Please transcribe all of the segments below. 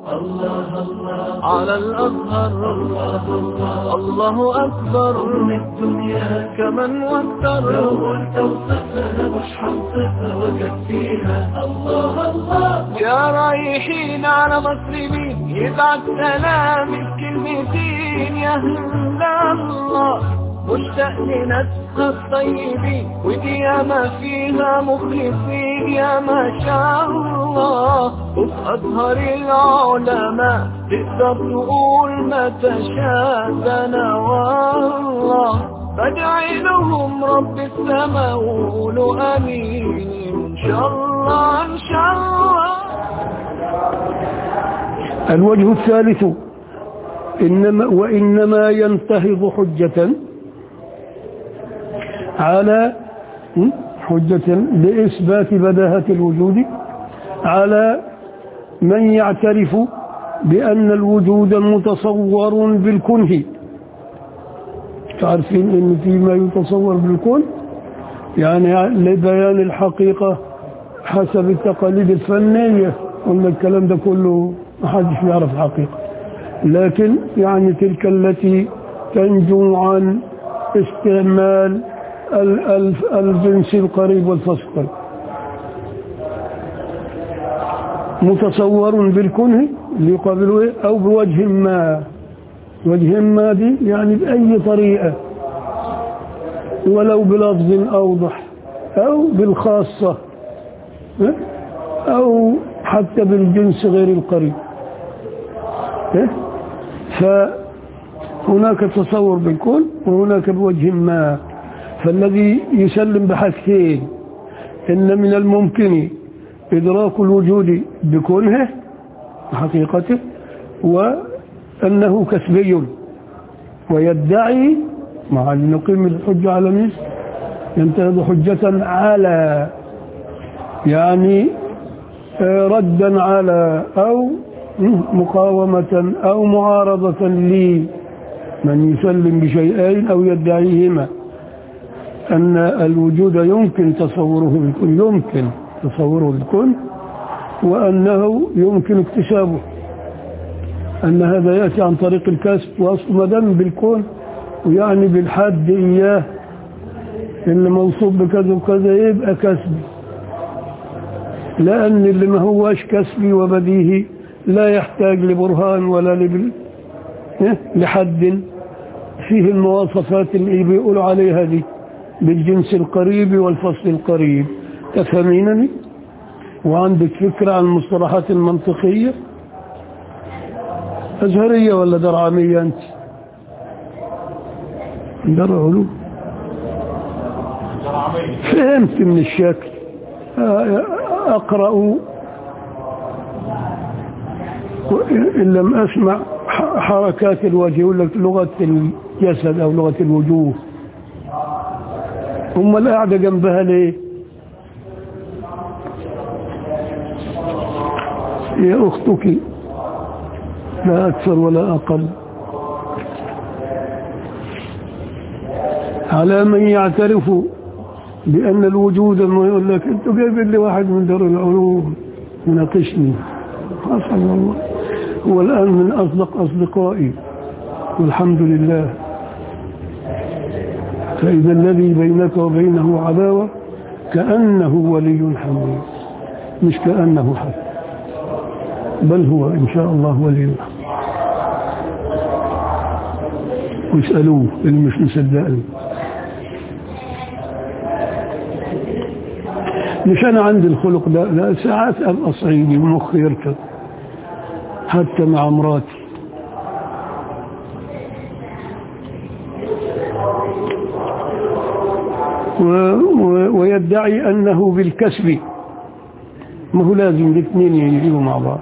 على الأزهر الله أكبر من الدنيا كمن واكثر لو قلت وصفها مش حنصفها وكفيها الله الله يا رايحين على مسلمين يبعت سلام الكلمتين يا هلا الله مشتاق لناسها الطيبين ودي ياما فيها مخلصين يا ما شاء الله وفي أزهر العلماء تقدر تقول ما تشاء أنا والله بدعي لهم رب السماء وقولوا أمين إن شاء الله إن شاء الله الوجه الثالث إنما وإنما ينتهض حجة على حجة لإثبات بداهة الوجود على من يعترف بأن الوجود متصور بالكنه تعرفين أن فيما يتصور بالكون يعني لبيان الحقيقة حسب التقاليد الفنية قلنا الكلام ده كله ما حدش يعرف الحقيقة لكن يعني تلك التي تنجو عن استعمال الجنس القريب والفصل متصور بالكنه اللي يقابله إيه؟ أو بوجه ما وجه ما دي يعني بأي طريقة ولو بلفظ أوضح أو بالخاصة أو حتى بالجنس غير القريب فهناك تصور بالكون وهناك بوجه ما فالذي يسلم بحثين إن من الممكن إدراك الوجود بكونه حقيقته وأنه كسبي ويدعي مع أن نقيم الحجة على مين ينتهض حجة على يعني ردا على أو مقاومة أو معارضة لي من يسلم بشيئين أو يدعيهما أن الوجود يمكن تصوره بالكون يمكن تصوره بالكون وأنه يمكن اكتسابه أن هذا يأتي عن طريق الكسب وأصل ما دام بالكون ويعني بالحد إياه اللي موصوف بكذا وكذا يبقى كسبي لأن اللي ما هوش كسبي وبديهي لا يحتاج لبرهان ولا لبل لحد فيه المواصفات اللي بيقولوا عليها دي بالجنس القريب والفصل القريب تفهمينني وعندك فكرة عن المصطلحات المنطقية أزهرية ولا درعامية أنت درع علوم فهمت من الشكل أقرأ إن لم أسمع حركات الوجه يقول لك لغة الجسد أو لغة الوجوه هم القاعدة جنبها ليه يا أختك لا أكثر ولا أقل على من يعترف بأن الوجود ما يقول لك أنت جايب لي واحد من دار العلوم يناقشني حسن الله هو الآن من أصدق أصدقائي والحمد لله فإذا الذي بينك وبينه عداوة كأنه ولي حميد مش كأنه حق بل هو إن شاء الله ولي واسألوه اللي مش مصدقني مش أنا عندي الخلق ده لا ساعات أبقى صعيدي ومخي يركض حتى مع مراتي و و ويدعي أنه بالكسب ما هو لازم الاثنين يجيبوا مع بعض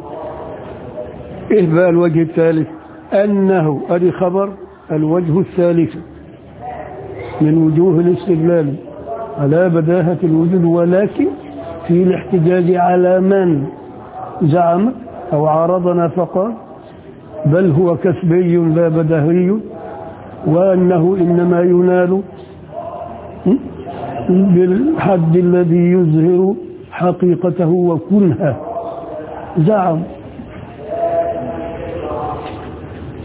إيه بقى الوجه الثالث أنه أدي خبر الوجه الثالث من وجوه الاستدلال على بداهة الوجود ولكن في الاحتجاج على من زعم أو عارضنا فقال بل هو كسبي لا بدهي وأنه إنما ينال بالحد الذي يظهر حقيقته وكنها زعم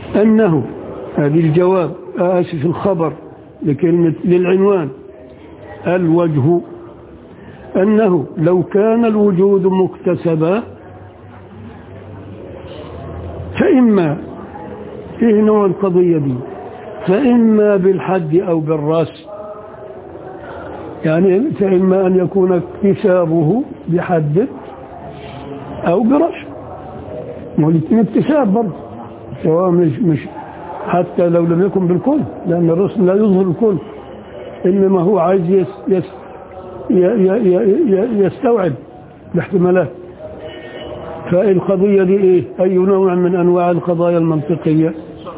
أنه هذه الجواب آسف الخبر لكلمة للعنوان الوجه أنه لو كان الوجود مكتسبا فإما فيه نوع القضية دي فإما بالحد أو بالرأس يعني فإما أن يكون اكتسابه بحد أو برأس والاثنين اكتساب برضه سواء مش مش حتى لو لم يكن بالكل لأن الرسل لا يظهر الكل إنما هو عايز يس يس يستوعب الاحتمالات فالقضية دي ايه اي نوع من انواع القضايا المنطقية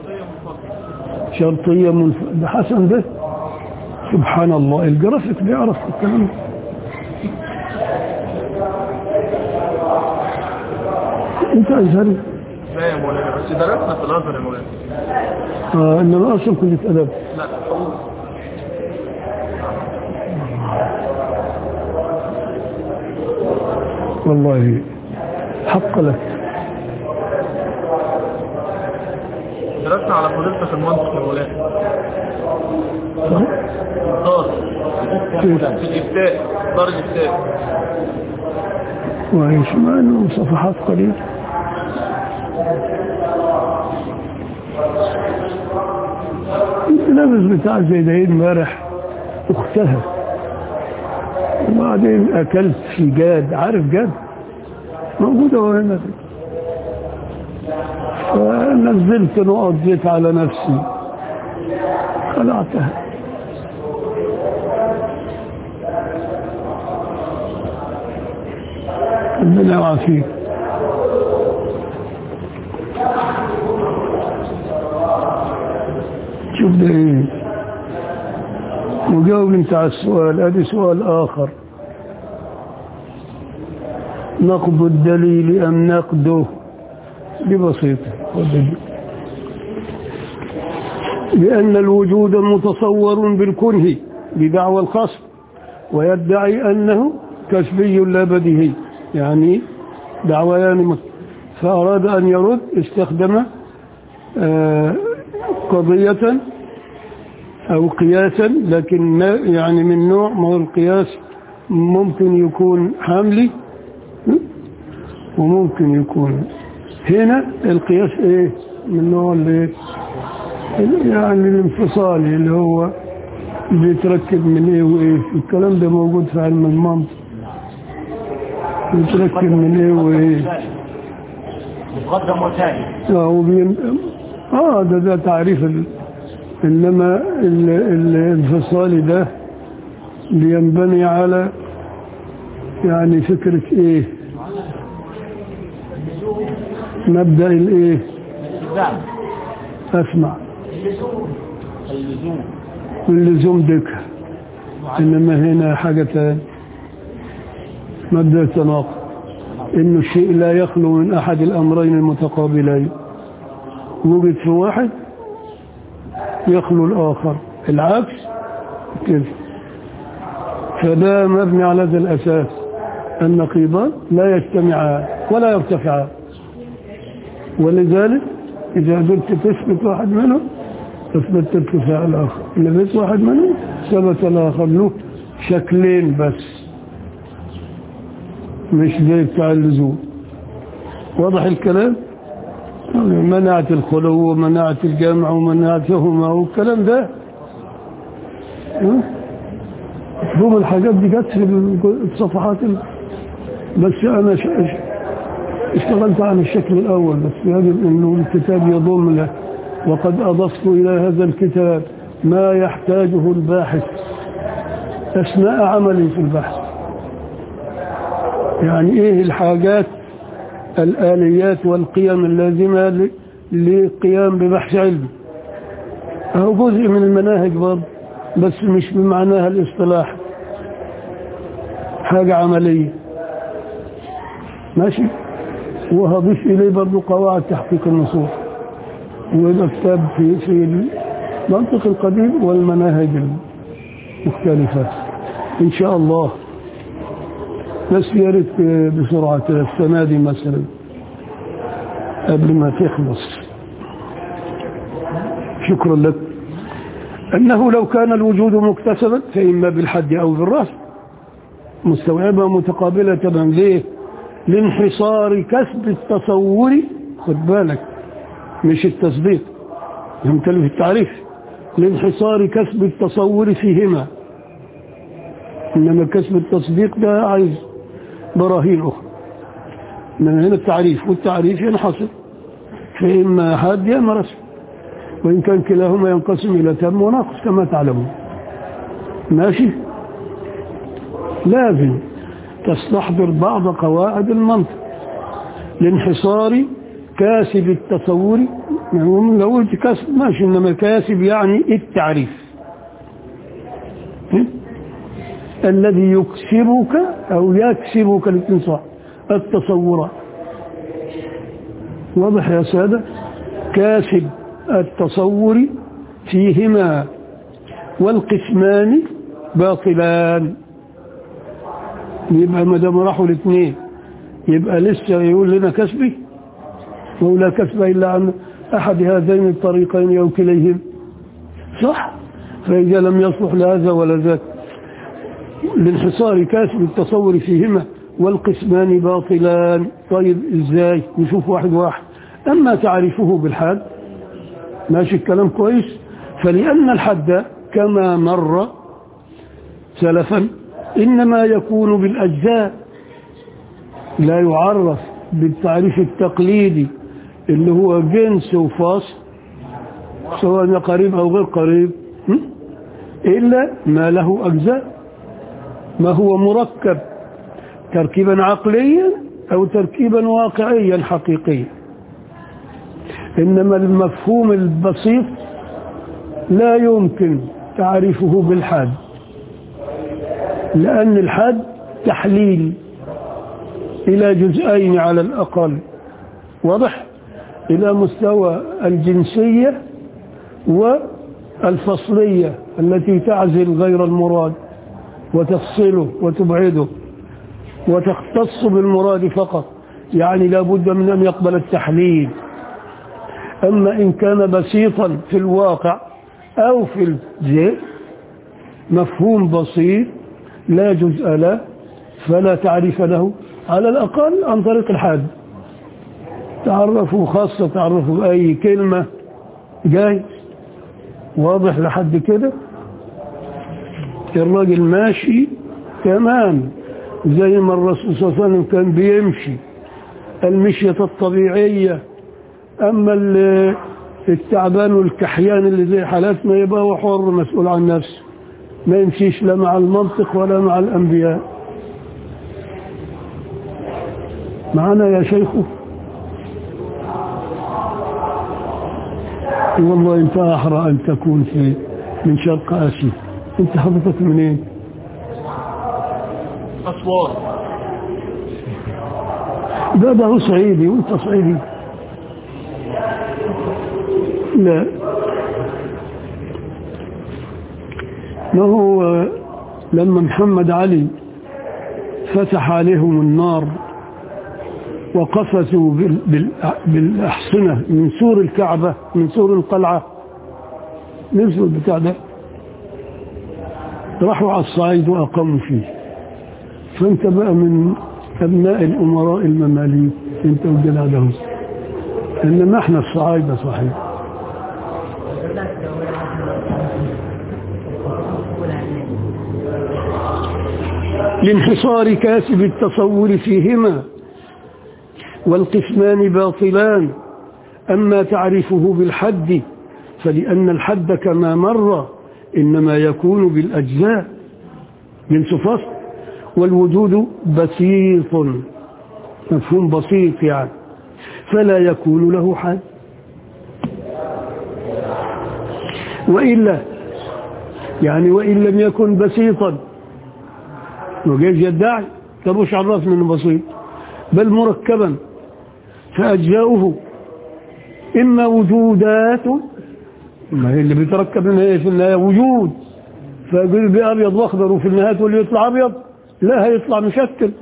شرطية منف... ده حسن ده سبحان الله الجرافيك بيعرف الكلام ده انت ازهري لا يا مولانا بس درسنا في الازهر يا مولانا اه انما اصلا كنت ادب لا والله حق لك درسنا على فضيلتك المنطق يا مولانا الدار كيف في الافتاء دار الافتاء وعيش مع انه صفحات قليلة اللبس بتاع زيدين امبارح اختها وبعدين اكلت في جاد عارف جاد موجودة وهنا فنزلت نقط زيت على نفسي خلعتها ربنا يعافيك شوف ده ايه وجاوب انت على السؤال ادي سؤال اخر نقض الدليل ام نقده ببسيطة والدليل. لأن الوجود متصور بالكره بدعوى الخصم ويدعي أنه كسبي لا بديهي يعني دعويان مت- فأراد أن يرد استخدم آه، قضية أو قياسا لكن ما يعني من نوع ما هو القياس ممكن يكون حملي م? وممكن يكون هنا القياس ايه من نوع اللي يعني الانفصالي اللي هو بيتركب من ايه وايه الكلام ده موجود في علم المنطق بيتركب من ايه وايه مقدم وثاني اه وبين اه ده ده تعريف ال... انما ال... الانفصالي ده بينبني على يعني فكرة ايه مبدأ الايه الالتزام اسمع اللزوم واللزوم دكة انما هنا حاجة تانية مبدأ التناقض ان الشيء لا يخلو من احد الامرين المتقابلين وجد في واحد يخلو الاخر العكس كده فده مبني على هذا الاساس النقيضان لا يجتمعان ولا يرتفعان ولذلك اذا قدرت تثبت واحد منهم اثبتت ارتفاع الاخر نفيت واحد منهم ثبت الاخر له شكلين بس مش زي بتاع اللزوم واضح الكلام منعة الخلو ومنعة الجمع ومنعتهما والكلام ده ها؟ مفهوم الحاجات دي جت في الصفحات ال- بس انا ش- ش- اشتغلت على الشكل الاول بس يجب انه الكتاب يضم له وقد اضفت الى هذا الكتاب ما يحتاجه الباحث اثناء عملي في البحث يعني ايه الحاجات الآليات والقيم اللازمة ل- للقيام ببحث علمي هو جزء من المناهج برضه بس مش بمعناها الاصطلاح حاجة عملية ماشي وهضيف إليه برضه قواعد تحقيق النصوص ويبقى كتاب في في المنطق القديم والمناهج المختلفة إن شاء الله بس يا ريت بسرعة كده السنة دي مثلا قبل ما تخلص شكرا لك أنه لو كان الوجود مكتسبا فإما بالحد أو بالرأس مستوعبة متقابلة تمام ليه لانحصار كسب التصور خد بالك مش التصديق يمتلك التعريف لانحصار كسب التصور فيهما إنما كسب التصديق ده عايز براهين أخرى إنما هنا التعريف والتعريف ينحصر فإما حد يا إما رسم وإن كان كلاهما ينقسم إلى تم وناقص كما تعلمون ماشي لازم تستحضر بعض قواعد المنطق لانحصار كاسب التصور يعني لو قلت كاسب ماشي إنما كاسب يعني التعريف م? الذي يكسبك أو يكسبك الانصاع التصورات واضح يا سادة كاسب التصور فيهما والقسمان باطلان يبقى ما دام راحوا الاثنين يبقى لسه يقول لنا كسبي ولا كسب الا عن احد هذين الطريقين او كليهم صح فاذا لم يصلح لهذا ولا ذاك لانحصار كاسب التصور فيهما والقسمان باطلان طيب ازاي نشوف واحد واحد اما تعريفه بالحد ماشي الكلام كويس فلان الحد كما مر سلفا انما يكون بالاجزاء لا يعرف بالتعريف التقليدي اللي هو جنس وفاصل سواء قريب او غير قريب م? الا ما له اجزاء ما هو مركب تركيبا عقليا أو تركيبا واقعيا حقيقيا إنما المفهوم البسيط لا يمكن تعريفه بالحد لأن الحد تحليل إلى جزئين على الأقل واضح إلى مستوى الجنسية والفصلية التي تعزل غير المراد وتفصله وتبعده وتختص بالمراد فقط يعني لابد من أن يقبل التحليل أما إن كان بسيطا في الواقع أو في الذهن مفهوم بسيط لا جزء له فلا تعريف له على الأقل عن طريق الحد تعرفوا خاصة تعرفوا بأي كلمة جاي واضح لحد كده الراجل ماشي تمام زي ما الرسول صلى الله عليه وسلم كان بيمشي المشية الطبيعية أما التعبان والكحيان اللي زي حالاتنا يبقى هو حر مسؤول عن نفسه ما يمشيش لا مع المنطق ولا مع الأنبياء معنا يا شيخ والله انت أحرى أن تكون في من شرق آسيا انت حضرتك منين أسوار ده ده هو صعيدي وانت صعيدي لا ما هو لما محمد علي فتح عليهم النار وقفزوا بال- بال- بالأحصنة من سور الكعبة من سور القلعة نزلوا البتاع ده راحوا على الصعيد وأقاموا فيه فأنت بقى من أبناء الأمراء المماليك أنت وجلالهم إنما احنا الصعايدة صحيح لانحصار كاسب التصور فيهما والقسمان باطلان أما تعرفه بالحد فلأن الحد كما مر إنما يكون بالأجزاء من فصل والوجود بسيط مفهوم بسيط يعني فلا يكون له حد وإلا يعني وإن لم يكن بسيطا وجيش يدعي طب وش عرفنا انه بسيط بل مركبا فأجزاؤه إما وجودات ما هي اللي بيتركب منها إيه في النهاية وجود فيقول بأبيض وأخضر وفي النهاية تقول لي يطلع أبيض لا هيطلع مشكل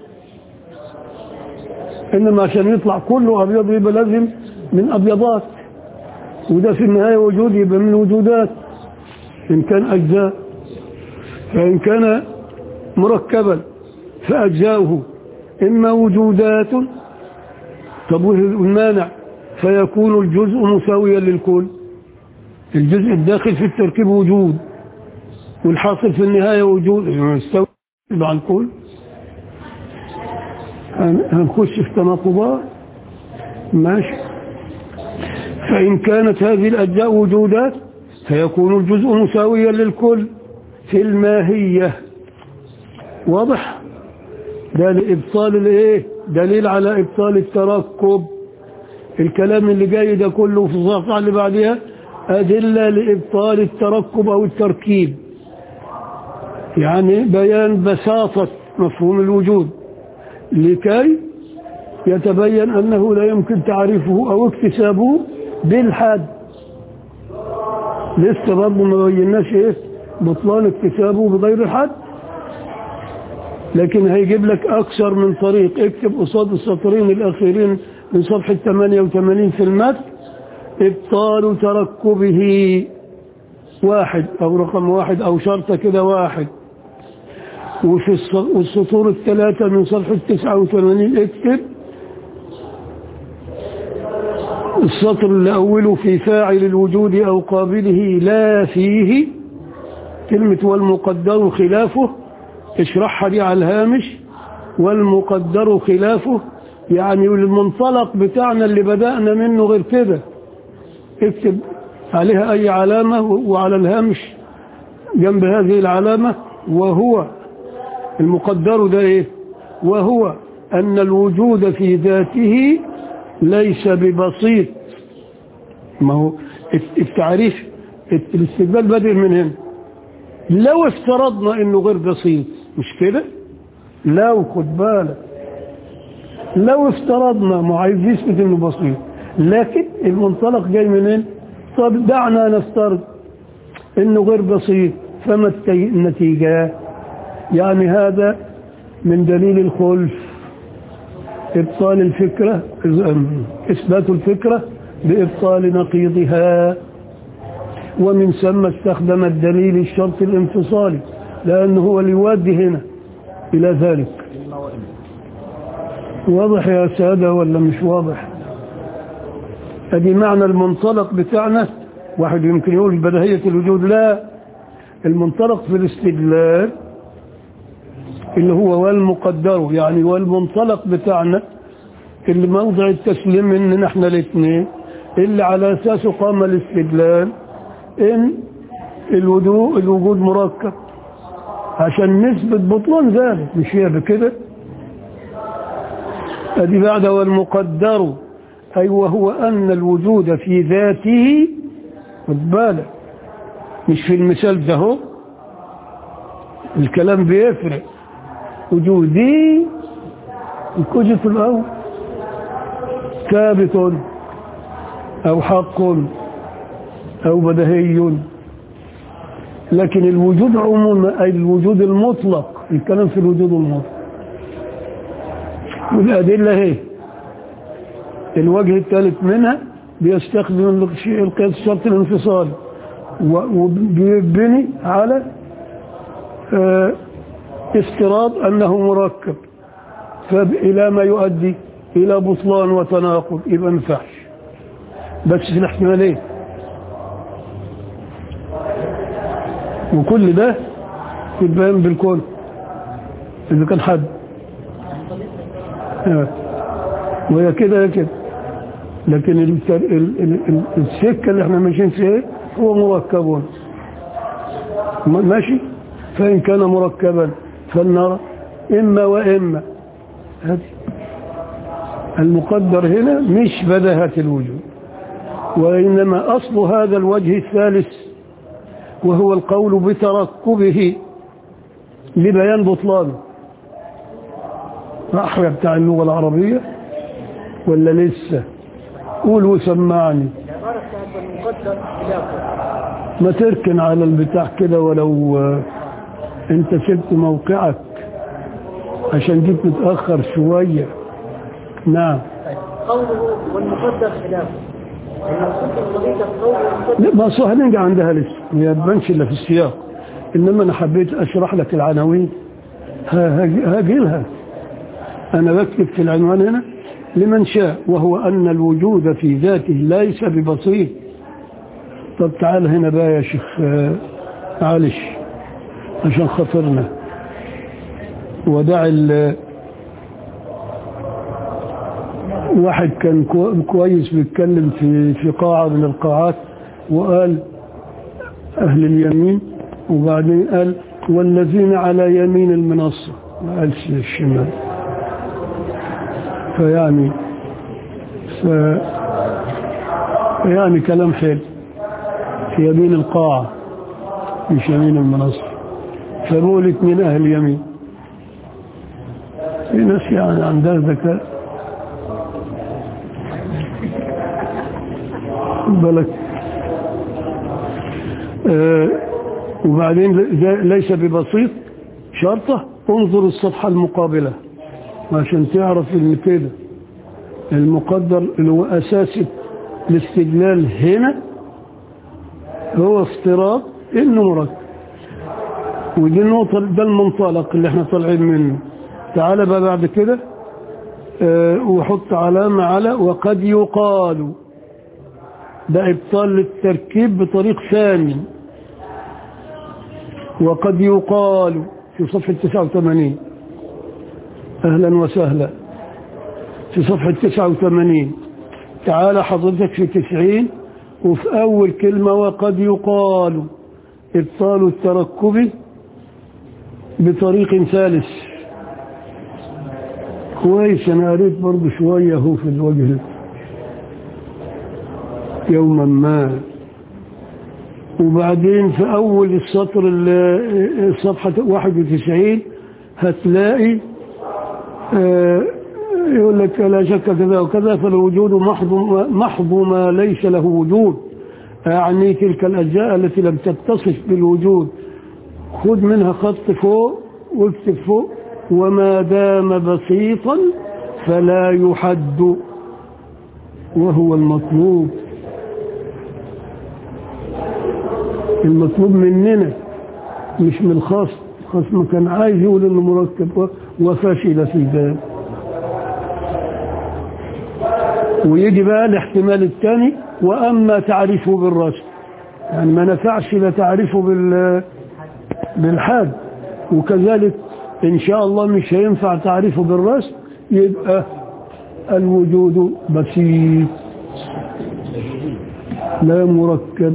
إنما عشان يطلع كله أبيض يبقى لازم من أبيضات وده في النهاية وجود يبقى من وجودات إن كان أجزاء فإن كان مركبا فأجزاؤه إما وجودات طب والمانع فيكون الجزء مساويا للكل الجزء الداخل في التركيب وجود والحاصل في النهاية وجود يستوي مع الكل هنخش في تناقضات ماشي فإن كانت هذه الأجزاء وجودات فيكون الجزء مساويا للكل في الماهية واضح ده لإبطال الايه دليل على إبطال التركب الكلام اللي جاي ده كله في الصفحة اللي بعدها أدلة لإبطال التركب أو التركيب يعني بيان بساطة مفهوم الوجود لكي يتبين أنه لا يمكن تعريفه أو اكتسابه بالحد لسه برضه ما بيناش ايه بطلان اكتسابه بغير الحد لكن هيجيب لك أكثر من طريق اكتب قصاد السطرين الأخيرين من صفحة 88 في المتن إبطال تركبه واحد أو رقم واحد أو شرطة كده واحد وفي السطور الثلاثة من صفحة 89 اكتب السطر اللي أوله في فاعل الوجود أو قابله لا فيه كلمة والمقدر خلافه اشرحها دي على الهامش والمقدر خلافه يعني المنطلق بتاعنا اللي بدأنا منه غير كده اكتب عليها أي علامة وعلى الهامش جنب هذه العلامة وهو المقدر ده ايه وهو أن الوجود في ذاته ليس ببسيط ما هو التعريف الاستدلال بدء من هنا لو افترضنا انه غير بسيط مش كده لو خد بالك لو افترضنا ما عايز يثبت انه بسيط لكن المنطلق جاي منين طب دعنا نفترض انه غير بسيط فما النتيجة يعني هذا من دليل الخلف ابطال الفكرة اثبات الفكرة بابطال نقيضها ومن ثم استخدم الدليل الشرط الانفصالي لأنه هو اللي يودي هنا إلى ذلك واضح يا سادة ولا مش واضح ادي معنى المنطلق بتاعنا واحد يمكن يقول بدهية الوجود لا المنطلق في الاستدلال اللي هو والمقدر يعني والمنطلق بتاعنا اللي موضع التسليم مننا احنا الاثنين اللي على اساسه قام الاستدلال ان الوجود الوجود مركب عشان نثبت بطلان ذلك مش هي بكده ادي بعد والمقدر اي وهو ان الوجود في ذاته خد بالك مش في المثال ده هو الكلام بيفرق وجودي الكوجة الأول ثابت أو حق أو بدهي لكن الوجود عموما أي الوجود المطلق الكلام في الوجود المطلق والأدلة هي الوجه الثالث منها بيستخدم القياس الشرط الانفصالي وبيبني على اه افتراض أنه مركب فإلى ما يؤدي إلى بطلان وتناقض يبقى مفحش بس في الاحتمالين وكل ده يبان بالكون إذا كان حد وهي كده كده لكن السكة اللي احنا ماشيين فيها هو مركب ماشي فإن كان مركبا فلنرى إما وإما هذه المقدر هنا مش بدهة الوجود وإنما أصل هذا الوجه الثالث وهو القول بتركبه لبيان بطلانه أحرى بتاع اللغة العربية ولا لسه قول وسمعني ما تركن على البتاع كده ولو انت سبت موقعك عشان جيت متأخر شوية نعم قوله والمقدر خلافه لا ما أصل هنرجع عندها لسه هي تبانش إلا في السياق إنما أنا حبيت أشرح لك العناوين ها- هاجي هاجي لها أنا بكتب في العنوان هنا لمن شاء وهو أن الوجود في ذاته ليس ببسيط طب تعال هنا بقى يا شيخ آه، معلش عشان خاطرنا ودع ال واحد كان كو- كويس بيتكلم في في قاعة من القاعات وقال أهل اليمين وبعدين قال والذين على يمين المنصة ما قالش الشمال فيعني ف يعني كلام حلو في يمين القاعة مش يمين المنصة فبقولك من أهل اليمين في ناس يعني عندها ذكاء خد بالك آه وبعدين ل- ليس ببسيط شرطه انظر الصفحة المقابلة عشان تعرف ان كده المقدر اللي هو اساس الاستدلال هنا هو افتراض انه مركب ودي النقطة ده المنطلق اللي احنا طالعين منه تعال بقى بعد كده اه وحط علامة على وقد يقال ده ابطال للتركيب بطريق ثاني وقد يقال في صفحة 89 أهلا وسهلا في صفحة 89 تعال حضرتك في 90 وفي أول كلمة وقد يقال إبطال التركب بطريق ثالث كويس أنا قريت برضه شوية هو في الوجه يوما ما وبعدين في أول السطر ال- الصفحة 91 هتلاقي آه، يقول لك لا شك كذا وكذا فالوجود محض محض ما ليس له وجود أعني تلك الأجزاء التي لم تتصف بالوجود خذ منها خط فوق واكتب فوق وما دام بسيطا فلا يحد وهو المطلوب المطلوب مننا مش من الخاص الخصم كان عايز يقول انه مركب و- وفشل في ذلك ويجي بقى الاحتمال الثاني واما تعرفه بالرسم يعني ما نفعش لا تعرفه بال بالحاد وكذلك ان شاء الله مش هينفع تعرفه بالرسم يبقى الوجود بسيط لا مركب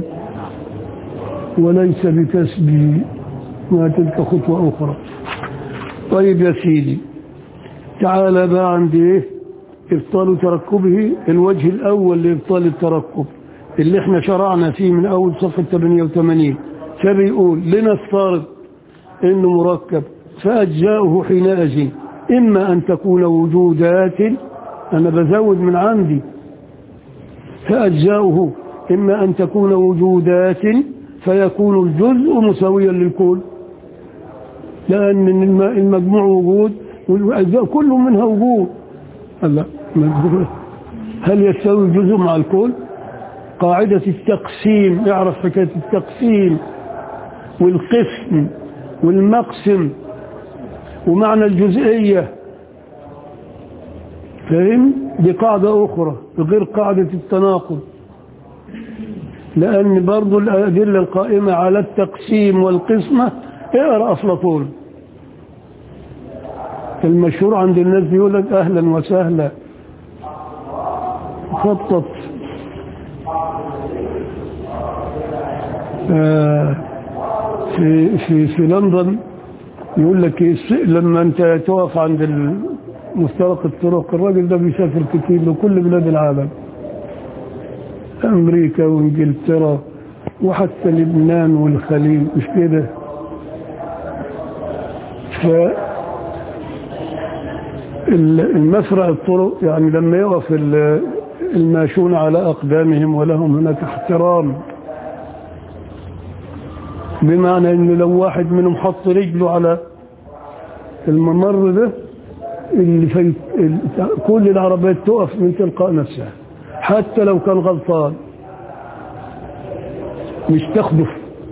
وليس بكسب ما تلك خطوة أخرى طيب يا سيدي تعال بقى عند إيه إبطال تركبه الوجه الأول لإبطال التركب اللي احنا شرعنا فيه من أول صفحة 88 فبيقول لنفترض إنه مركب فأجزاؤه حينئذ إما أن تكون وجودات أنا بزود من عندي فأجزاؤه إما أن تكون وجودات فيكون الجزء مساويا للكل لأن الم- المجموع وجود والأجزاء كل منها وجود لا مجموع. هل يستوي الجزء مع الكل قاعدة التقسيم اعرف حكاية التقسيم والقسم والمقسم ومعنى الجزئية فهم دي قاعدة أخرى غير قاعدة التناقض لأن برضو الأدلة القائمة على التقسيم والقسمة اقرأ أفلاطون المشهور عند الناس يقول لك أهلا وسهلا خطط آه، في في في لندن يقول لك الس- لما انت تقف عند مفترق الطرق الراجل ده بيسافر كتير لكل بلاد العالم امريكا وانجلترا وحتى لبنان والخليج مش كده ف ال- المفرق الطرق يعني لما يقف ال- الماشون على اقدامهم ولهم هناك احترام بمعنى ان لو واحد منهم حط رجله على الممر ده اللي في ال- كل العربيات تقف من تلقاء نفسها حتى لو كان غلطان مش تخدف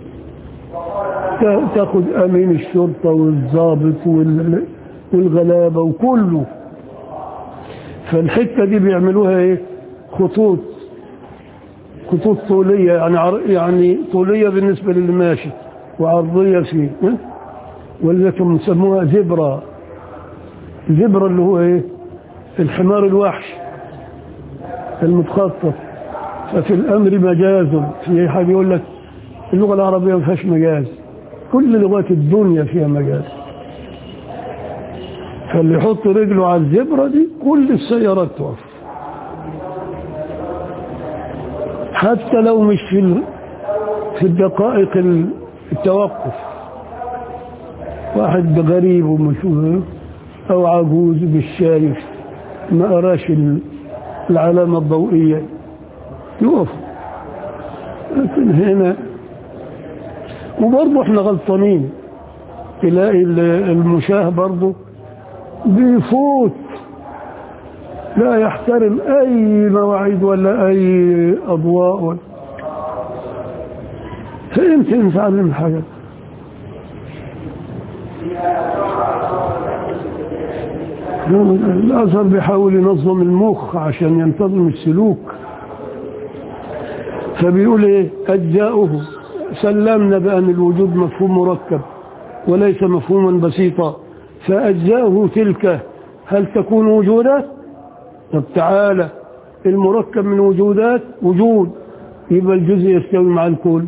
تا- تاخد امين الشرطه والضابط وال- والغلابه وكله فالحته دي بيعملوها ايه خطوط خطوط طوليه يعني عر... يعني طوليه بالنسبه للي ماشي وعرضيه فيه ها؟ ولذلك بنسموها زبرة زبرة اللي هو ايه الحمار الوحش المتخطط ففي الامر مجاز في حاجه يقول لك اللغه العربيه ما فيهاش مجاز كل لغات الدنيا فيها مجاز فاللي يحط رجله على الزبرة دي كل السيارات تقف حتى لو مش في ال- في الدقائق ال- التوقف واحد غريب ومشهور او عجوز مش شايف ما قراش ال- العلامة الضوئية يقف لكن هنا وبرضه احنا غلطانين تلاقي ال- المشاه برضه بيفوت لا يحترم اي مواعيد ولا اي اضواء ولا فامتى نتعلم الحاجات الازهر بيحاول ينظم المخ عشان ينتظم السلوك فبيقول ايه اجزاؤه سلمنا بان الوجود مفهوم مركب وليس مفهوما بسيطا فاجزاؤه تلك هل تكون وجودات طب تعالى المركب من وجودات وجود يبقى الجزء يستوي مع الكل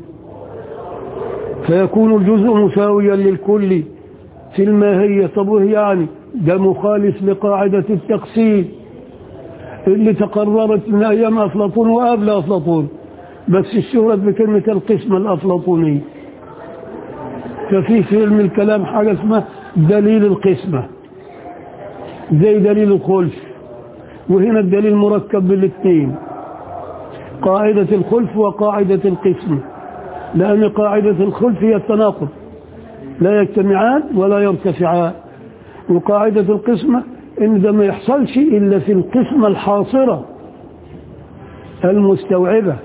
فيكون الجزء مساويا للكل في الماهية طب وهي يعني ده مخالف لقاعدة التقسيم اللي تقررت من أيام أفلاطون وقبل أفلاطون بس اشتهرت بكلمة القسمة الأفلاطونية ففي في علم الكلام حاجة اسمها دليل القسمة زي دليل الخلف وهنا الدليل مركب بالاثنين قاعدة الخلف وقاعدة القسمة لأن قاعدة الخلف هي التناقض لا يجتمعان ولا يرتفعان وقاعدة القسمة إن ده ما يحصلش إلا في القسمة الحاصرة المستوعبة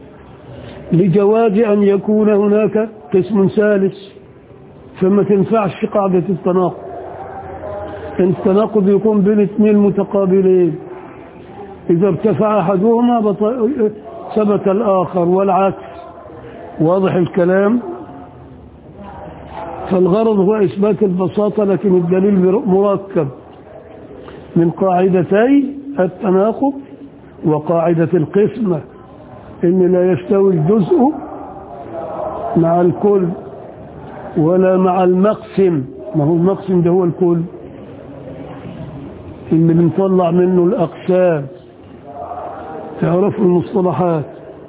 لجواز أن يكون هناك قسم ثالث فما تنفعش قاعدة التناقض التناقض يكون بين اثنين متقابلين إذا ارتفع أحدهما بط- ثبت الآخر والعكس واضح الكلام فالغرض هو إثبات البساطة لكن الدليل مركب من قاعدتي التناقض وقاعدة القسمة إن لا يستوي الجزء مع الكل ولا مع المقسم ما هو المقسم ده هو الكل اللي بنطلع منه الأقسام تعرفوا المصطلحات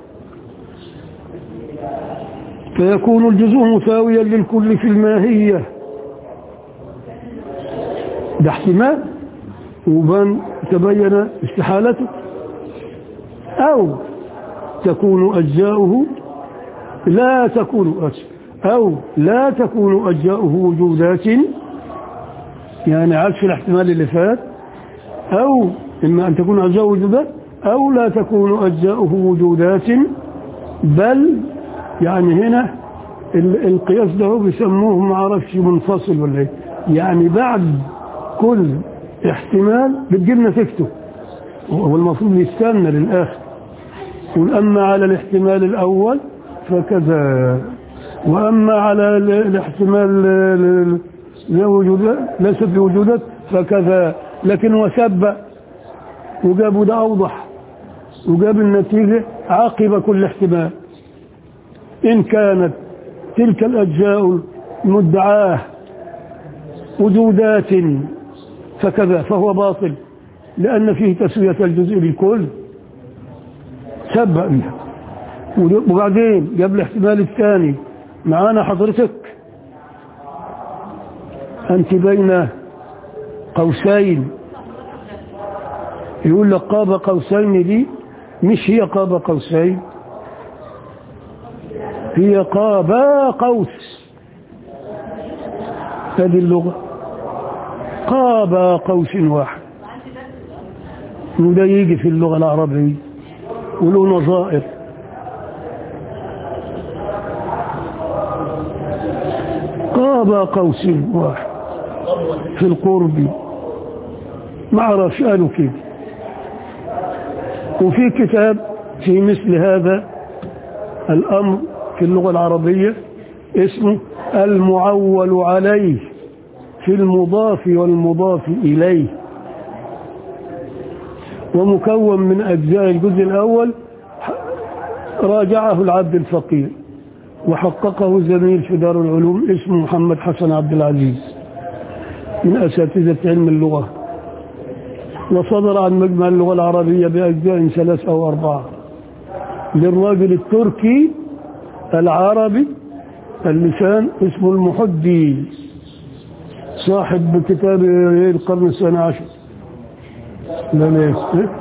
فيكون الجزء مساويا للكل في الماهية ده احتمال وبان تبين استحالته أو تكون أجزاؤه لا تكون أسف أو لا تكون أجزاؤه وجودات يعني عكس الاحتمال اللي فات أو إما أن تكون أجزاؤه وجودات أو لا تكون أجزاؤه وجودات بل يعني هنا ال- القياس ده هو بيسموه ما اعرفش منفصل ولا ايه يعني بعد كل احتمال بتجيب نتيجته هو المفروض يستنى للاخر يقول اما على الاحتمال الاول فكذا واما على ال- الاحتمال ال- ال- لا وجودات ليس بوجودات فكذا لكن وسب وجابوا ده اوضح وجاب النتيجه عقب كل احتمال إن كانت تلك الأجزاء المدعاة وجودات فكذا فهو باطل لأن فيه تسوية الجزء للكل سبق بها وبعدين جاب الاحتمال الثاني معانا حضرتك أنت بين قوسين يقول لك قاب قوسين دي مش هي قاب قوسين هي قابا قوس هذه اللغة قابا قوس واحد وده يجي في اللغة العربية وله نظائر قاب قوس واحد في القرب ما اعرفش قالوا كده وفي كتاب في مثل هذا الأمر في اللغة العربية اسمه المعول عليه في المضاف والمضاف إليه ومكون من أجزاء الجزء الأول راجعه العبد الفقير وحققه زميل في دار العلوم اسمه محمد حسن عبد العزيز من أساتذة علم اللغة وصدر عن مجمع اللغة العربية بأجزاء ثلاث أو أربعة للراجل التركي العربي اللسان اسمه المحدي صاحب كتاب القرن الثاني عشر لا لا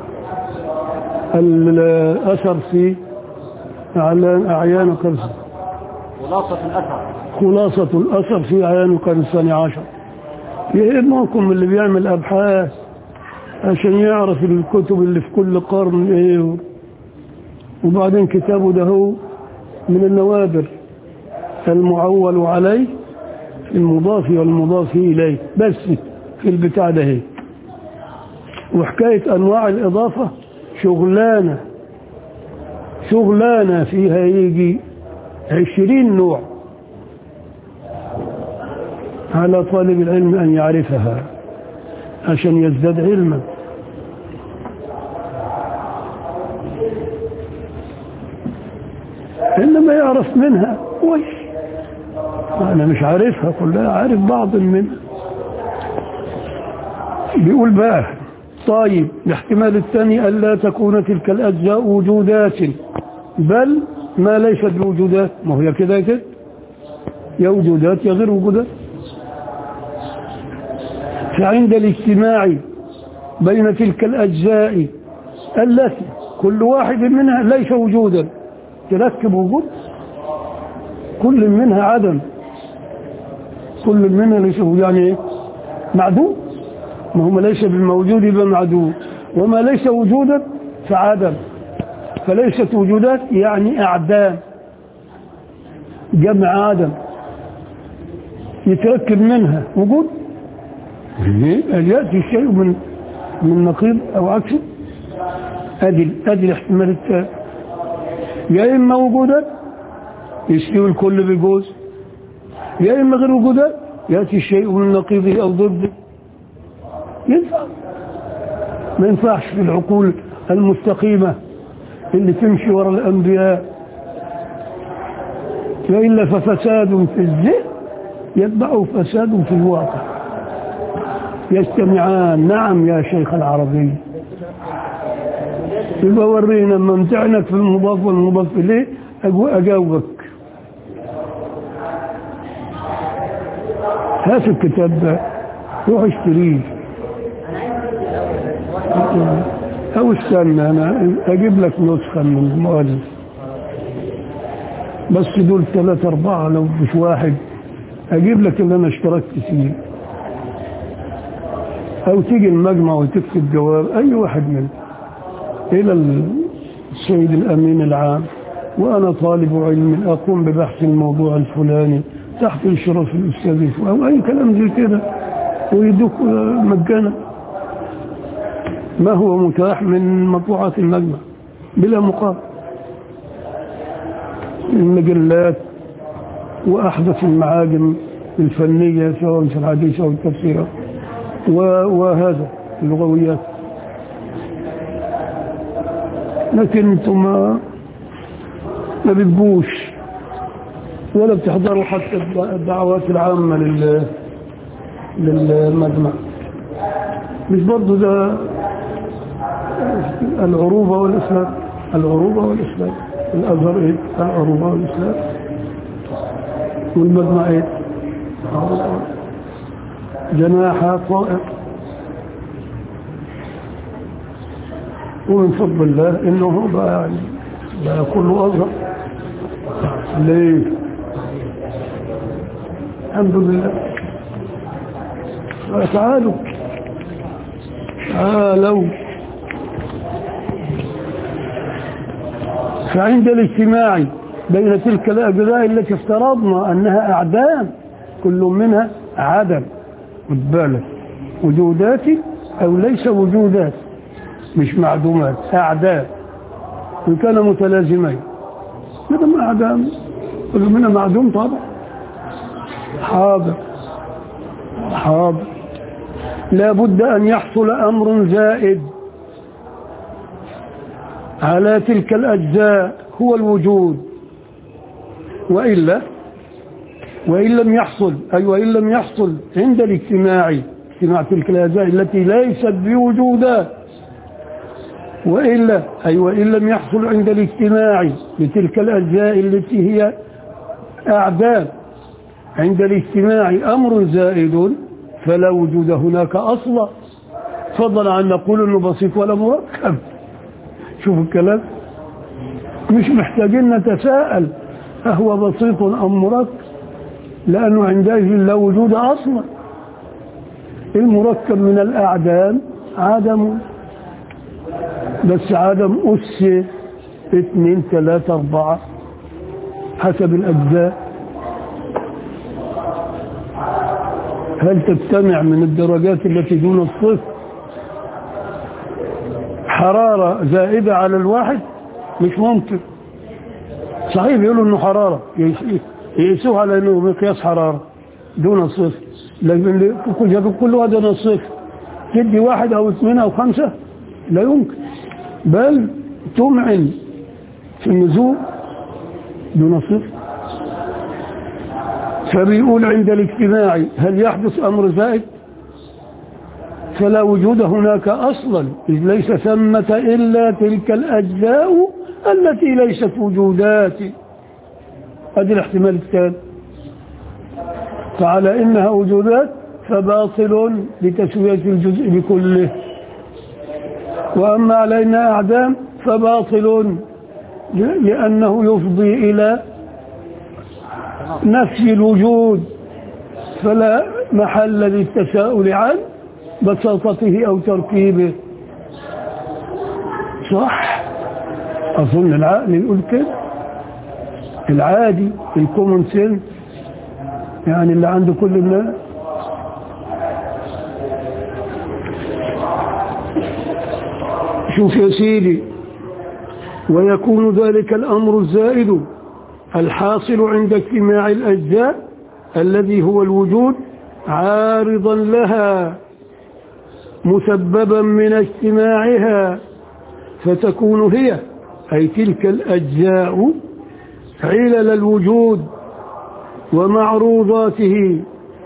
الأثر في أعلان- أعيان القرن خلاصة الأثر خلاصة الأثر في أعيان القرن الثاني عشر يهمكم اللي بيعمل أبحاث عشان يعرف الكتب اللي في كل قرن ايه وبعدين كتابه ده هو من النوادر المعول عليه في المضاف والمضاف إليه بس في البتاع ده هي وحكاية أنواع الإضافة شغلانة شغلانة فيها يجي عشرين نوع على طالب العلم أن يعرفها عشان يزداد علما إنما يعرف منها وش أنا مش عارفها كلها عارف بعض منها بيقول بقى طيب الاحتمال الثاني ألا تكون تلك الأجزاء وجودات بل ما ليست بوجودات ما هي كده كده يا وجودات يا غير وجودات فعند الاجتماع بين تلك الأجزاء التي كل واحد منها ليس وجودا تركب وجود كل منها عدم كل منها ليس وجود. يعني ايه معدوم ما هو ليس بالموجود يبقى معدوم وما ليس وجودا فعدم فليست وجودات يعني أعدام جمع آدم يتركب منها وجود هل يأتي الشيء من من نقيض أو عكسه أدي أدي الاحتمال الثاني يا إما وجودا يستوي الكل بالجوز يا إما غير وجودا يأتي الشيء من نقيضه أو ضده ينفع ما ينفعش في العقول المستقيمة اللي تمشي وراء الأنبياء وإلا ففساد في الذهن يتبعه فساد في الواقع يجتمعان نعم يا شيخ العربي يبقى ورينا لما امتعنك في المضاف والمضاف إليه أجو- أجاوبك هات الكتاب ده روح اشتريه أو استنى أنا أجيب لك نسخة من المؤلف بس دول ثلاثة أربعة لو مش واحد أجيب لك اللي أنا اشتركت فيه أو تيجي المجمع وتكتب جواب أي واحد منهم إلى السيد الأمين العام وأنا طالب علم أقوم ببحث الموضوع الفلاني تحت إشراف الأستاذ الفلاني أو أي كلام زي كده ويدوك مجانا ما هو متاح من مطبوعات المجمع بلا مقابل المجلات وأحدث المعاجم الفنية سواء في الحديث أو التفسير و- وهذا اللغويات لكن انتم ما ما بتجوش ولا بتحضروا حتى الد- الدعوات العامة لل للمجمع مش برضو ده العروبة والإسلام العروبة والإسلام الأزهر إيه العروبة والإسلام والمجمع إيه العروبة جناح طائر ومن فضل الله انه بقى يعني بقى كله اظهر ليه الحمد لله تعالوا تعالوا فعند الاجتماع بين تلك الأجزاء التي افترضنا أنها أعدام كل منها عدم خد بالك وجودات أو ليس وجودات مش معدومات أعدام وإن كان متلازمين ماذا أعدام كل منها معدوم طبعا حاضر حاضر لا بد أن يحصل أمر زائد على تلك الأجزاء هو الوجود وإلا وإن لم يحصل أي وإن لم يحصل عند الاجتماع اجتماع تلك الأجزاء التي ليست بوجودات وإلا أي وإن لم يحصل عند الاجتماع لتلك الأجزاء التي هي أعداد عند الاجتماع أمر زائد فلا وجود هناك أصلا فضلا عن نقول أنه بسيط ولا مركب شوف الكلام مش محتاجين نتساءل أهو بسيط أم مركب لأنه عندئذ لا وجود أصلا المركب من الأعدام عدم بس عدم أس اثنين ثلاثة أربعة حسب الأجزاء هل تجتمع من الدرجات التي دون الصفر حرارة زائدة على الواحد مش ممكن صحيح بيقولوا انه حرارة يقيسوها على انه مقياس حرارة دون الصفر لكن كل كل واحد دون الصفر تدي واحد او اثنين او خمسة لا يمكن بل تمعن في النزول دون الصفر فبيقول عند الاجتماع هل يحدث أمر زائد فلا وجود هناك أصلا إذ ليس ثمة إلا تلك الأجزاء التي ليست وجودات هذا الاحتمال الثاني فعلى إنها وجودات فباطل لتسوية الجزء بكله وأما على إنها أعدام فباطل لأنه يفضي إلى نفي الوجود فلا محل للتساؤل عن بساطته أو تركيبه صح أظن العقل يقول كده العادي الكومن سنس يعني اللي عنده كل الناس شوف يا سيدي ويكون ذلك الأمر الزائد الحاصل عند اجتماع الأجزاء الذي هو الوجود عارضا لها مسببا من اجتماعها فتكون هي أي تلك الأجزاء علل الوجود ومعروضاته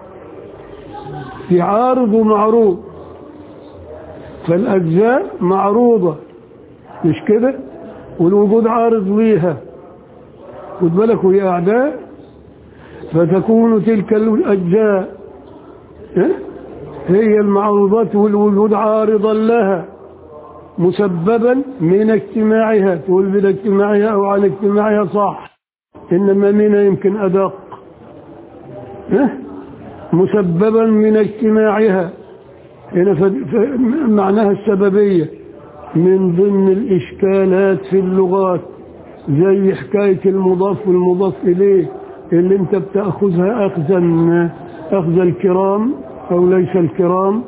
في عارض ومعروض فالأجزاء معروضة مش كده والوجود عارض ليها خد بالك وهي أعداء فتكون تلك الأجزاء هي المعروضات والوجود عارضا لها مسببا من اجتماعها تقول من اجتماعها أو عن اجتماعها صح إنما من يمكن أدق مسببا من اجتماعها هنا معناها السببية من ضمن الإشكالات في اللغات زي حكاية المضاف والمضاف إليه اللي انت بتأخذها أخذا أخذ الكرام أو ليس الكرام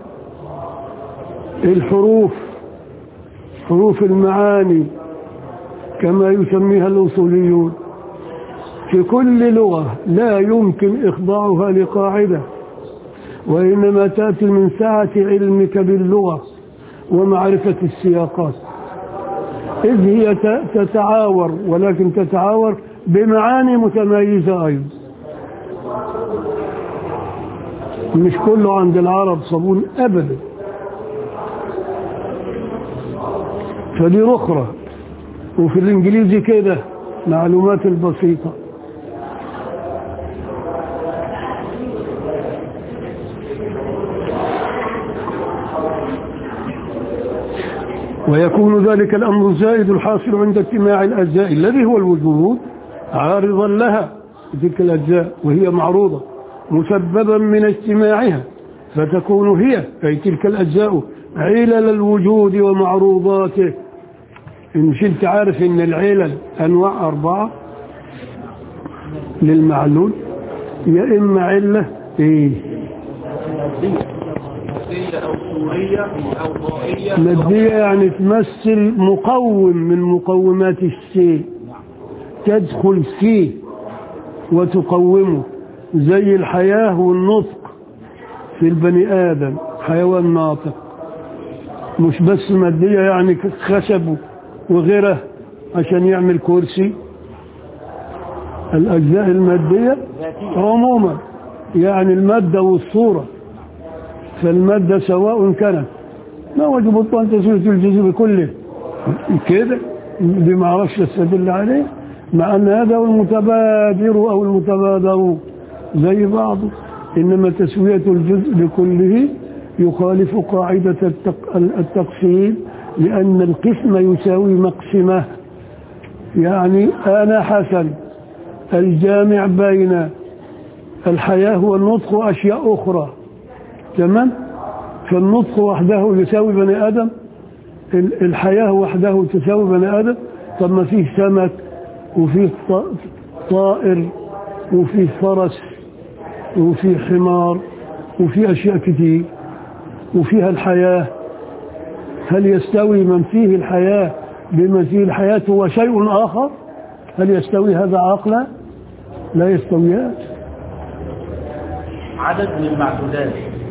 الحروف حروف المعاني كما يسميها الأصوليون في كل لغة لا يمكن إخضاعها لقاعدة وإنما تأتي من سعة علمك باللغة ومعرفة السياقات إذ هي تتعاور ولكن تتعاور بمعاني متميزة أيضا مش كله عند العرب صابون أبدا فدي أخرى وفي الإنجليزي كده معلومات البسيطة ويكون ذلك الأمر الزائد الحاصل عند اجتماع الأجزاء الذي هو الوجود عارضا لها تلك الأجزاء وهي معروضة مسببا من اجتماعها فتكون هي أي تلك الأجزاء علل الوجود ومعروضاته مش انت عارف ان العلل انواع اربعة للمعلول يا اما علة ايه مادية أو سورية أو ضائية مادية يعني تمثل مقوم من مقومات الشيء تدخل فيه وتقومه زي الحياة والنطق في البني آدم حيوان ناطق مش بس مادية يعني خشب وغيره عشان يعمل كرسي الأجزاء المادية عموما يعني المادة والصورة فالمادة سواء كانت ما وجه بطلان تسوية الجزء بكله كده دي ما اعرفش استدل عليه مع ان هذا هو المتبادر او المتبادر زي بعضه انما تسوية الجزء بكله يخالف قاعدة التق- التقسيم لأن القسم يساوي مقسمه يعني أنا حسن الجامع بين الحياة والنطق وأشياء أخرى تمام فالنطق وحده يساوي بني آدم ال- الحياة وحده تساوي بني آدم طب ما فيه سمك وفيه ط- طائر وفيه فرس وفيه حمار وفيه أشياء كتير وفيها الحياة هل يستوي من فيه الحياة بمن فيه الحياة هو شيء آخر هل يستوي هذا عقلا لا يستويان عدد من المعدودات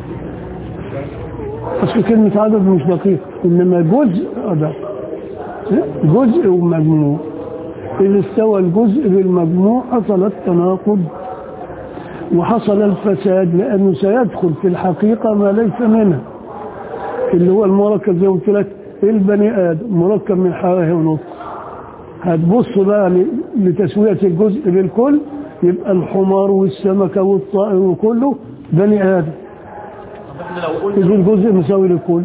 أصل كلمة عدد مش دقيق إنما جزء أدق جزء ومجموع إذا استوى الجزء بالمجموع حصل التناقض وحصل الفساد لأنه سيدخل في الحقيقة ما ليس منها اللي هو المركب زي ما قلت لك البني آدم مركب من حياة ونطق هتبص بقى ل- لتسوية الجزء بالكل يبقى الحمار والسمكة والطائر وكله بني آدم طب احنا لو قلنا إذا الجزء مساوي للكل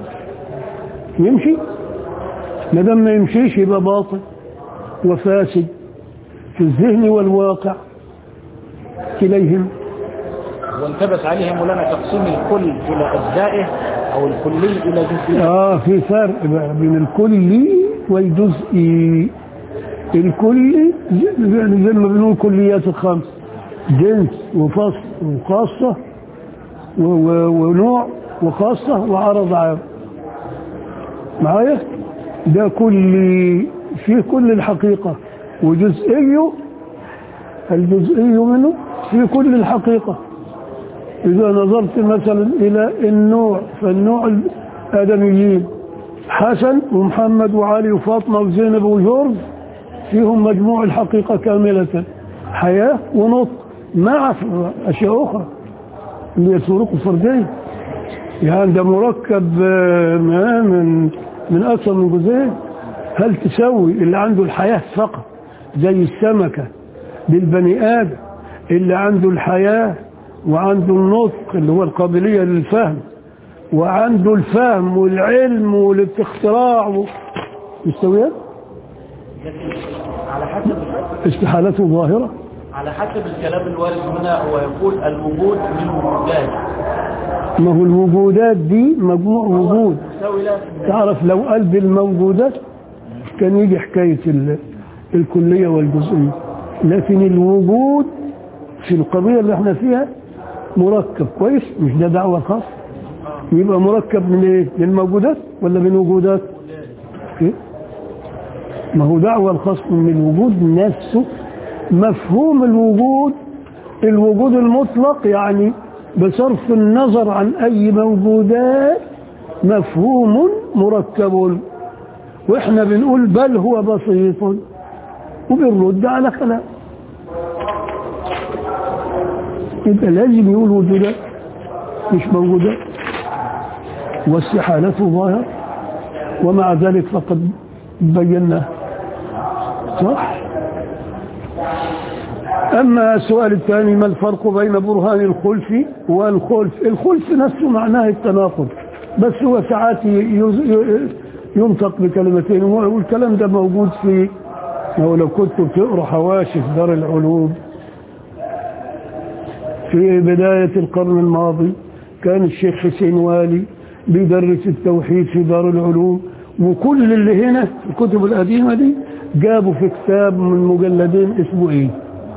يمشي ما دام ما يمشيش يبقى باطل وفاسد في الذهن والواقع كليهم والتبس عليه مولانا تقسيم الكل الى اجزائه او الكلي الى جزئيه اه في فرق بقى بين الكلي والجزئي الكلي زي يعني زي ما بنقول كليات الخمس جنس وفصل وخاصة و- و- ونوع وخاصة وعرض عام معايا ده كل فيه كل الحقيقة وجزئي الجزئي منه في كل الحقيقة إذا نظرت مثلا إلى النوع فالنوع الآدميين حسن ومحمد وعلي وفاطمة وزينب وجورج فيهم مجموع الحقيقة كاملة حياة ونطق مع أشياء أخرى اللي هي الفروق الفردية يعني ده مركب آه، ما من من أكثر من جزئين هل تسوي اللي عنده الحياة فقط زي السمكة بالبني آدم اللي عنده الحياة وعنده النطق اللي هو القابلية للفهم وعنده الفهم والعلم والاختراع و... مستويات على حسب استحالته ظاهرة على حسب الكلام الوارد هنا هو يقول الوجود من وجودات ما هو الوجودات دي مجموع وجود تساوي لا تعرف لو قال بالموجودات كان يجي حكاية ال- الكلية والجزئية لكن الوجود في القضية اللي احنا فيها مركب كويس مش ده دعوة خاصة يبقى مركب من ايه من موجودات ولا من وجودات إيه؟ ما هو دعوة الخاص من الوجود نفسه مفهوم الوجود الوجود المطلق يعني بصرف النظر عن أي موجودات مفهوم مركب واحنا بنقول بل هو بسيط وبنرد على كلام يبقى لازم يقول وجودات مش موجودات واستحالته ظاهر ومع ذلك فقد بيناه صح أما السؤال الثاني ما الفرق بين برهان الخلف والخلف الخلف نفسه معناه التناقض بس هو ساعات يز- ي- ينطق بكلمتين والكلام ده موجود في أو لو كنت بتقرا حواشي في دار العلوم في بداية القرن الماضي كان الشيخ حسين والي بيدرس التوحيد في دار العلوم وكل اللي هنا في الكتب القديمة دي جابوا في كتاب من مجلدين اسمه ايه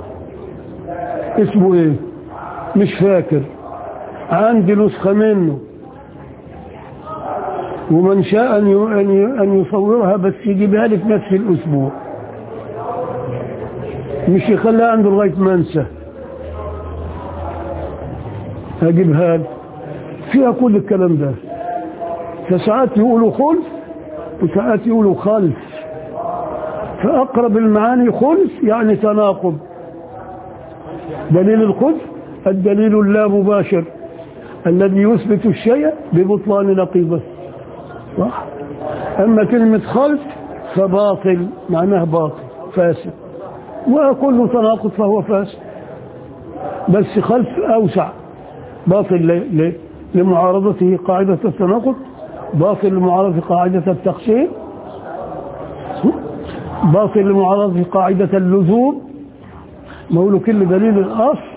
اسمه ايه مش فاكر عندي نسخة منه ومن شاء أن ي- أن ي- أن يصورها بس يجيبها لي في نفس الأسبوع مش يخليها عنده لغاية ما انسى هجيبها لي فيها كل الكلام ده فساعات يقولوا خلف وساعات يقولوا خلف فأقرب المعاني خلف يعني تناقض دليل الخلف الدليل اللا مباشر الذي يثبت الشيء ببطلان نقيضه صح أما كلمة خلف فباطل معناه باطل فاسد وكل تناقض فهو فاسد بس خلف أوسع باطل ل- ل- لمعارضته قاعدة التناقض باطل لمعارضة قاعدة التقسيم باطل لمعارضة قاعدة اللزوم ما هو له كل دليل الأصل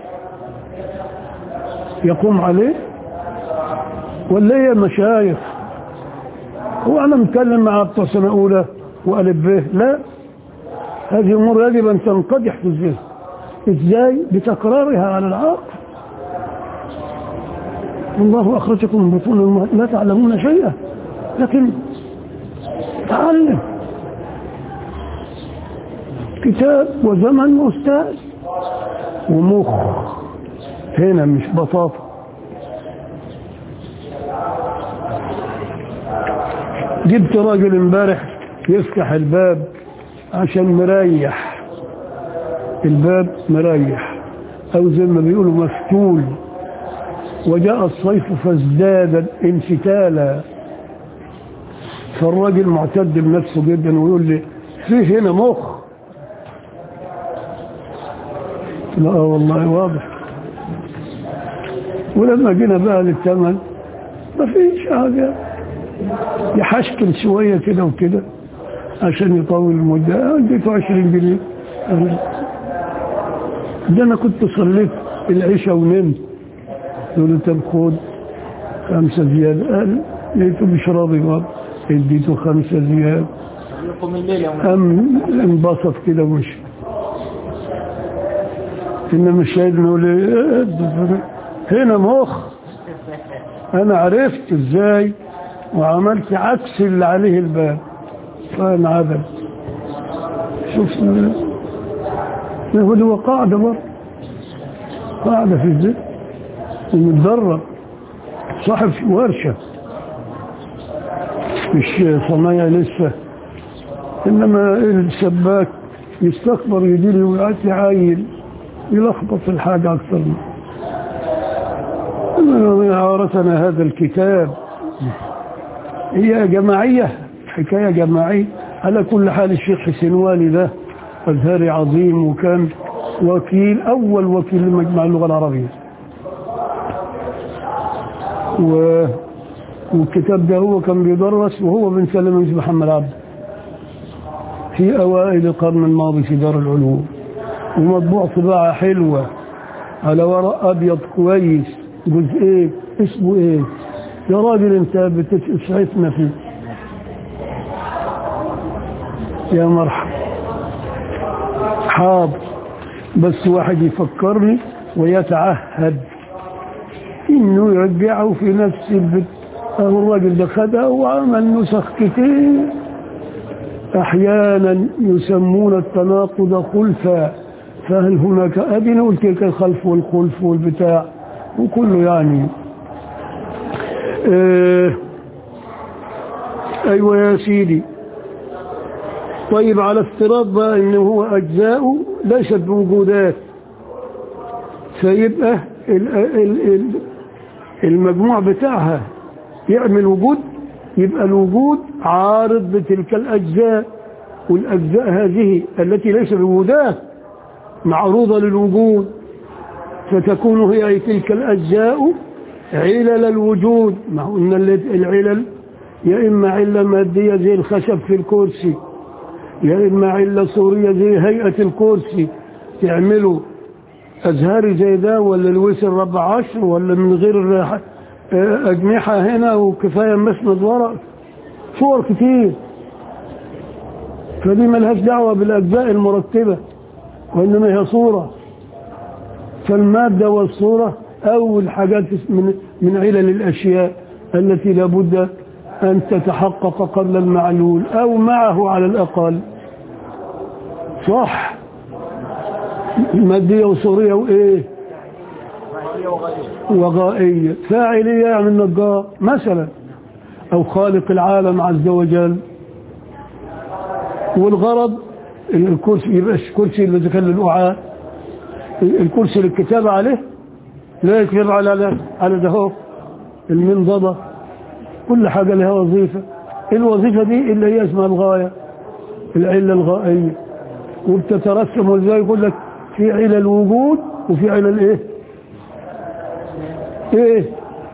يقوم عليه ولا هي مشايخ هو أنا متكلم مع بتوع سنة أولى وألف به لا هذه أمور يجب أن تنقدح في الذهن إزاي بتكرارها على العقل الله أخرجكم من بطون المهد لا تعلمون شيئا لكن تعلم كتاب وزمن وأستاذ ومخ هنا مش بطاطا جبت راجل امبارح يفتح الباب عشان مريح الباب مريح او زي ما بيقولوا مفتول وجاء الصيف فازداد انفتالا فالراجل معتد بنفسه جدا ويقول لي في هنا مخ لا والله واضح ولما جينا بقى للثمن ما فيش حاجه يحشكل شوية كده وكده عشان يطول المدة اديته 20 جنيه ده انا كنت صليت العشاء ونمت قلت له طب خد خمسة زيادة قال لقيته مش راضي برضه اديته خمسة زيادة لكم الليل يوم قام انبسط كده ومشي انما الشاهد نقول إيه، هنا مخ انا عرفت ازاي وعملت عكس اللي عليه الباب فانعدل شوف هو هو قاعدة برضه قاعدة في الذهن ومتدرب صاحب ورشة مش صنايع لسه إنما السباك يستكبر يدير ويعطي عايل يلخبط الحاجة أكثر منه إنما من عارتنا هذا الكتاب هي جماعية حكاية جماعية على كل حال الشيخ حسين والي ده أزهري عظيم وكان وكيل أول وكيل لمجمع اللغة العربية و... والكتاب ده هو كان بيدرس وهو بن سلمة بن محمد عبد في أوائل القرن الماضي في دار العلوم ومطبوع طباعة حلوة على ورق أبيض كويس جزئين اسمه إيه يا راجل أنت بتسعفنا فيه يا مرحبا حاضر بس واحد يفكرني ويتعهد انه يرجعه في نفس البيت اهو الراجل ده خدها وعمل نسخ كتير احيانا يسمون التناقض خلفا فهل هناك ادي قلت لك الخلف والخلف والبتاع وكله يعني اه ايوه يا سيدي طيب على افتراض بقى انه هو اجزاؤه ليست بوجودات فيبقى ال ال ال المجموع بتاعها يعمل وجود يبقى الوجود عارض بتلك الأجزاء والأجزاء هذه التي ليس بوجودات معروضة للوجود فتكون هي تلك الأجزاء علل الوجود ما قلنا العلل يا إما علة مادية زي الخشب في الكرسي يا إما علة صورية زي هيئة الكرسي تعملوا أزهاري زي ده ولا الوسر ربع عشر ولا من غير أجنحة هنا وكفاية مسند ورق صور كتير فدي ملهاش دعوة بالأجزاء المرتبة وإنما هي صورة فالمادة والصورة أول حاجات من من علل الأشياء التي لابد أن تتحقق قبل المعلول أو معه على الأقل صح مادية وصورية وإيه وغائية فاعلية يعني النجار مثلا أو خالق العالم عز وجل والغرض الكرسي يبقى الكرسي اللي كان للوعاء الكرسي للكتابة عليه لا يكتب على على ده هو المنضدة كل حاجة لها وظيفة الوظيفة دي اللي هي اسمها الغاية العلة الغائية وبتترسم ازاي يقول لك في علل وجود وفي علل ايه ايه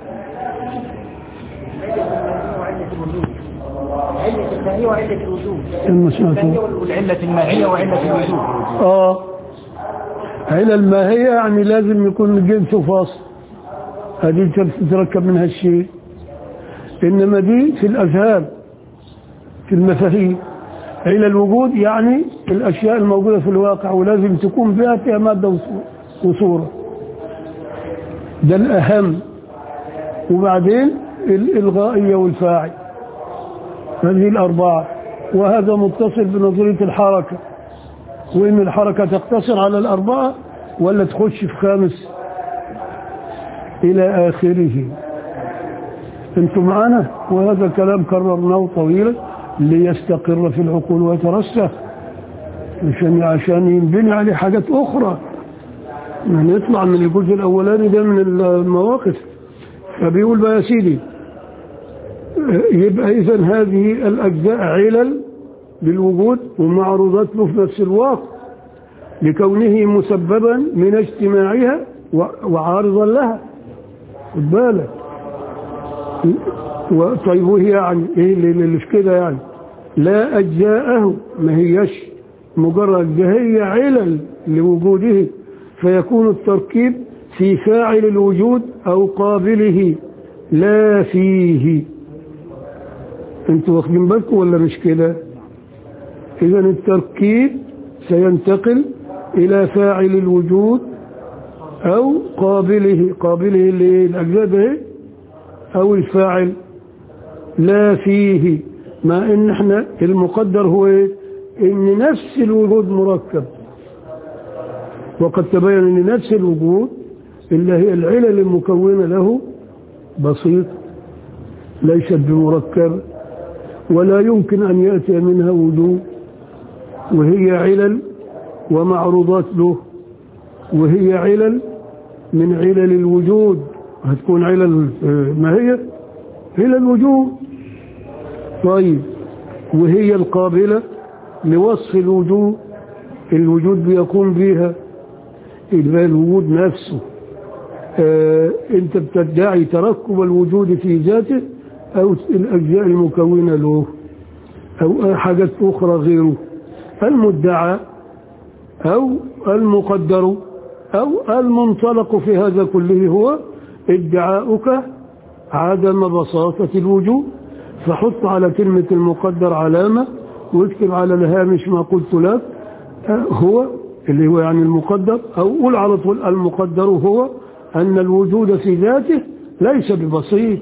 علة الماهية وعلة الوجود المسمى والعلة الماهية وعلة الوجود اه علل ما هي يعني لازم يكون جنس فاصل هذه تتركب منها الشيء انما دي في الاذهان في المفاهيم علل الوجود يعني الاشياء الموجوده في الواقع ولازم تكون فيها فيها ماده وصوره ده الاهم وبعدين الالغائيه والفاعل هذه الاربعه وهذا متصل بنظريه الحركه وإن الحركة تقتصر على الأربعة ولا تخش في خامس إلى آخره أنتم معنا وهذا كلام كررناه طويلا ليستقر في العقول ويترسخ عشان عشان ينبني عليه حاجات أخرى يعني يطلع من الجزء الأولاني ده من المواقف فبيقول بقى يا سيدي يبقى إذا هذه الأجزاء علل للوجود ومعروضات له في نفس الوقت لكونه مسببا من اجتماعها وعارضا لها خد بالك طيب وهي يعني ايه اللي في كده يعني لا اجزاءه ما هيش مجرد ده هي علل لوجوده فيكون التركيب في فاعل الوجود او قابله لا فيه انتوا واخدين بالكم ولا مش كده إذا التركيب سينتقل إلى فاعل الوجود أو قابله قابله اللي الأجزاء ده أو الفاعل لا فيه ما إن إحنا المقدر هو إيه؟ إن نفس الوجود مركب وقد تبين أن نفس الوجود اللي هي العلل المكونة له بسيط ليست بمركب ولا يمكن أن يأتي منها وجود وهي علل ومعروضات له وهي علل من علل الوجود هتكون علل ما هي علل الوجود طيب وهي القابلة لوصف الوجود الوجود بيقوم بها إلى الوجود نفسه آه انت بتدعي تركب الوجود في ذاته او الاجزاء المكونة له او حاجات اخرى غيره المدعى أو المقدر أو المنطلق في هذا كله هو ادعاؤك عدم بساطة الوجود فحط على كلمة المقدر علامة واكتب على الهامش ما قلت لك هو اللي هو يعني المقدر أو قول على طول المقدر هو أن الوجود في ذاته ليس ببسيط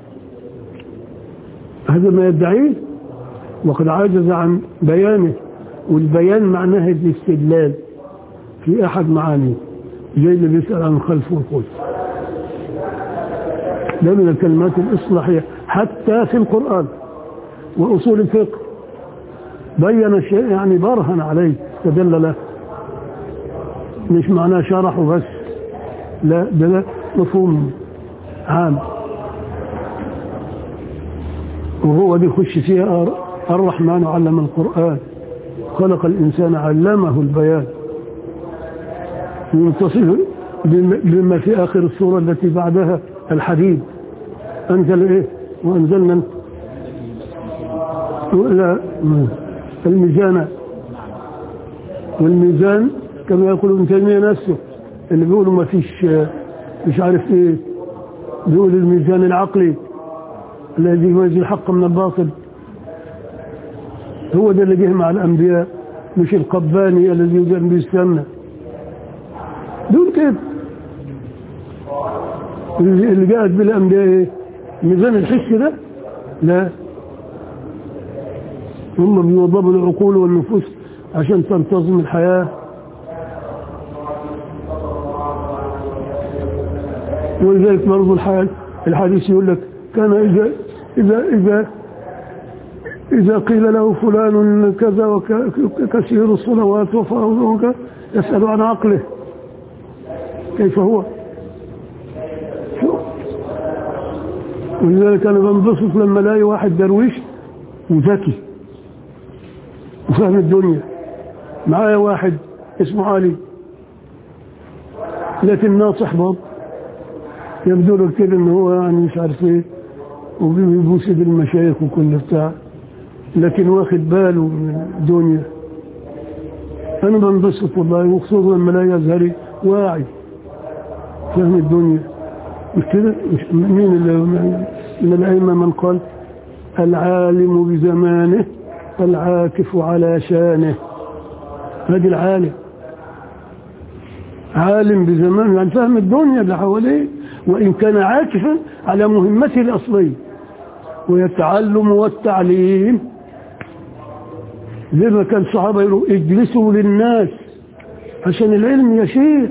هذا ما يدعيه وقد عجز عن بيانه والبيان معناه الاستدلال في أحد معانيه زي اللي بيسأل عن خلف والخلف ده من الكلمات الإصلاحية حتى في القرآن وأصول الفقه بين الشيء يعني برهن عليه استدل له مش معناه شرحه بس لا ده, ده مفهوم عام وهو دي يخش فيها الرحمن علم القرآن خلق الإنسان علمه البيان يتصل بما في آخر السورة التي بعدها الحديد أنزل إيه وأنزلنا لا الميزان والميزان كما يقول ابن تيمية نفسه اللي بيقولوا ما فيش مش عارف ايه بيقول الميزان العقلي الذي يميز الحق من الباطل هو ده اللي جه مع الأنبياء مش القباني الذي كان بيستنى دول كده اللي جاءت بالأنبياء ايه ميزان الحس ده لا هم بيوضبوا العقول والنفوس عشان تنتظم الحياة ولذلك برضو الحال الحديث يقول لك كان إذا إذا إذا إذا قيل له فلان كذا وكثير الصلوات وكذا يسأل عن عقله كيف هو ولذلك أنا بنبسط لما الاقي واحد درويش وذكي وفهم الدنيا معايا واحد اسمه علي لكن ناصح برضه يبدو له كده ان هو يعني مش عارف ايه وبيبوس ايد المشايخ وكل بتاع لكن واخد باله من الدنيا انا بنبسط والله وخصوصا لما الاقي ازهري واعي فهم الدنيا مش كده مش مين اللي من الائمه من قال العالم بزمانه العاكف على شانه هذه العالم عالم بزمانه يعني فهم الدنيا اللي حواليه وإن كان عاكفا على مهمته الأصلية ويتعلم والتعليم زي ما كان الصحابة يقولوا اجلسوا للناس عشان العلم يشير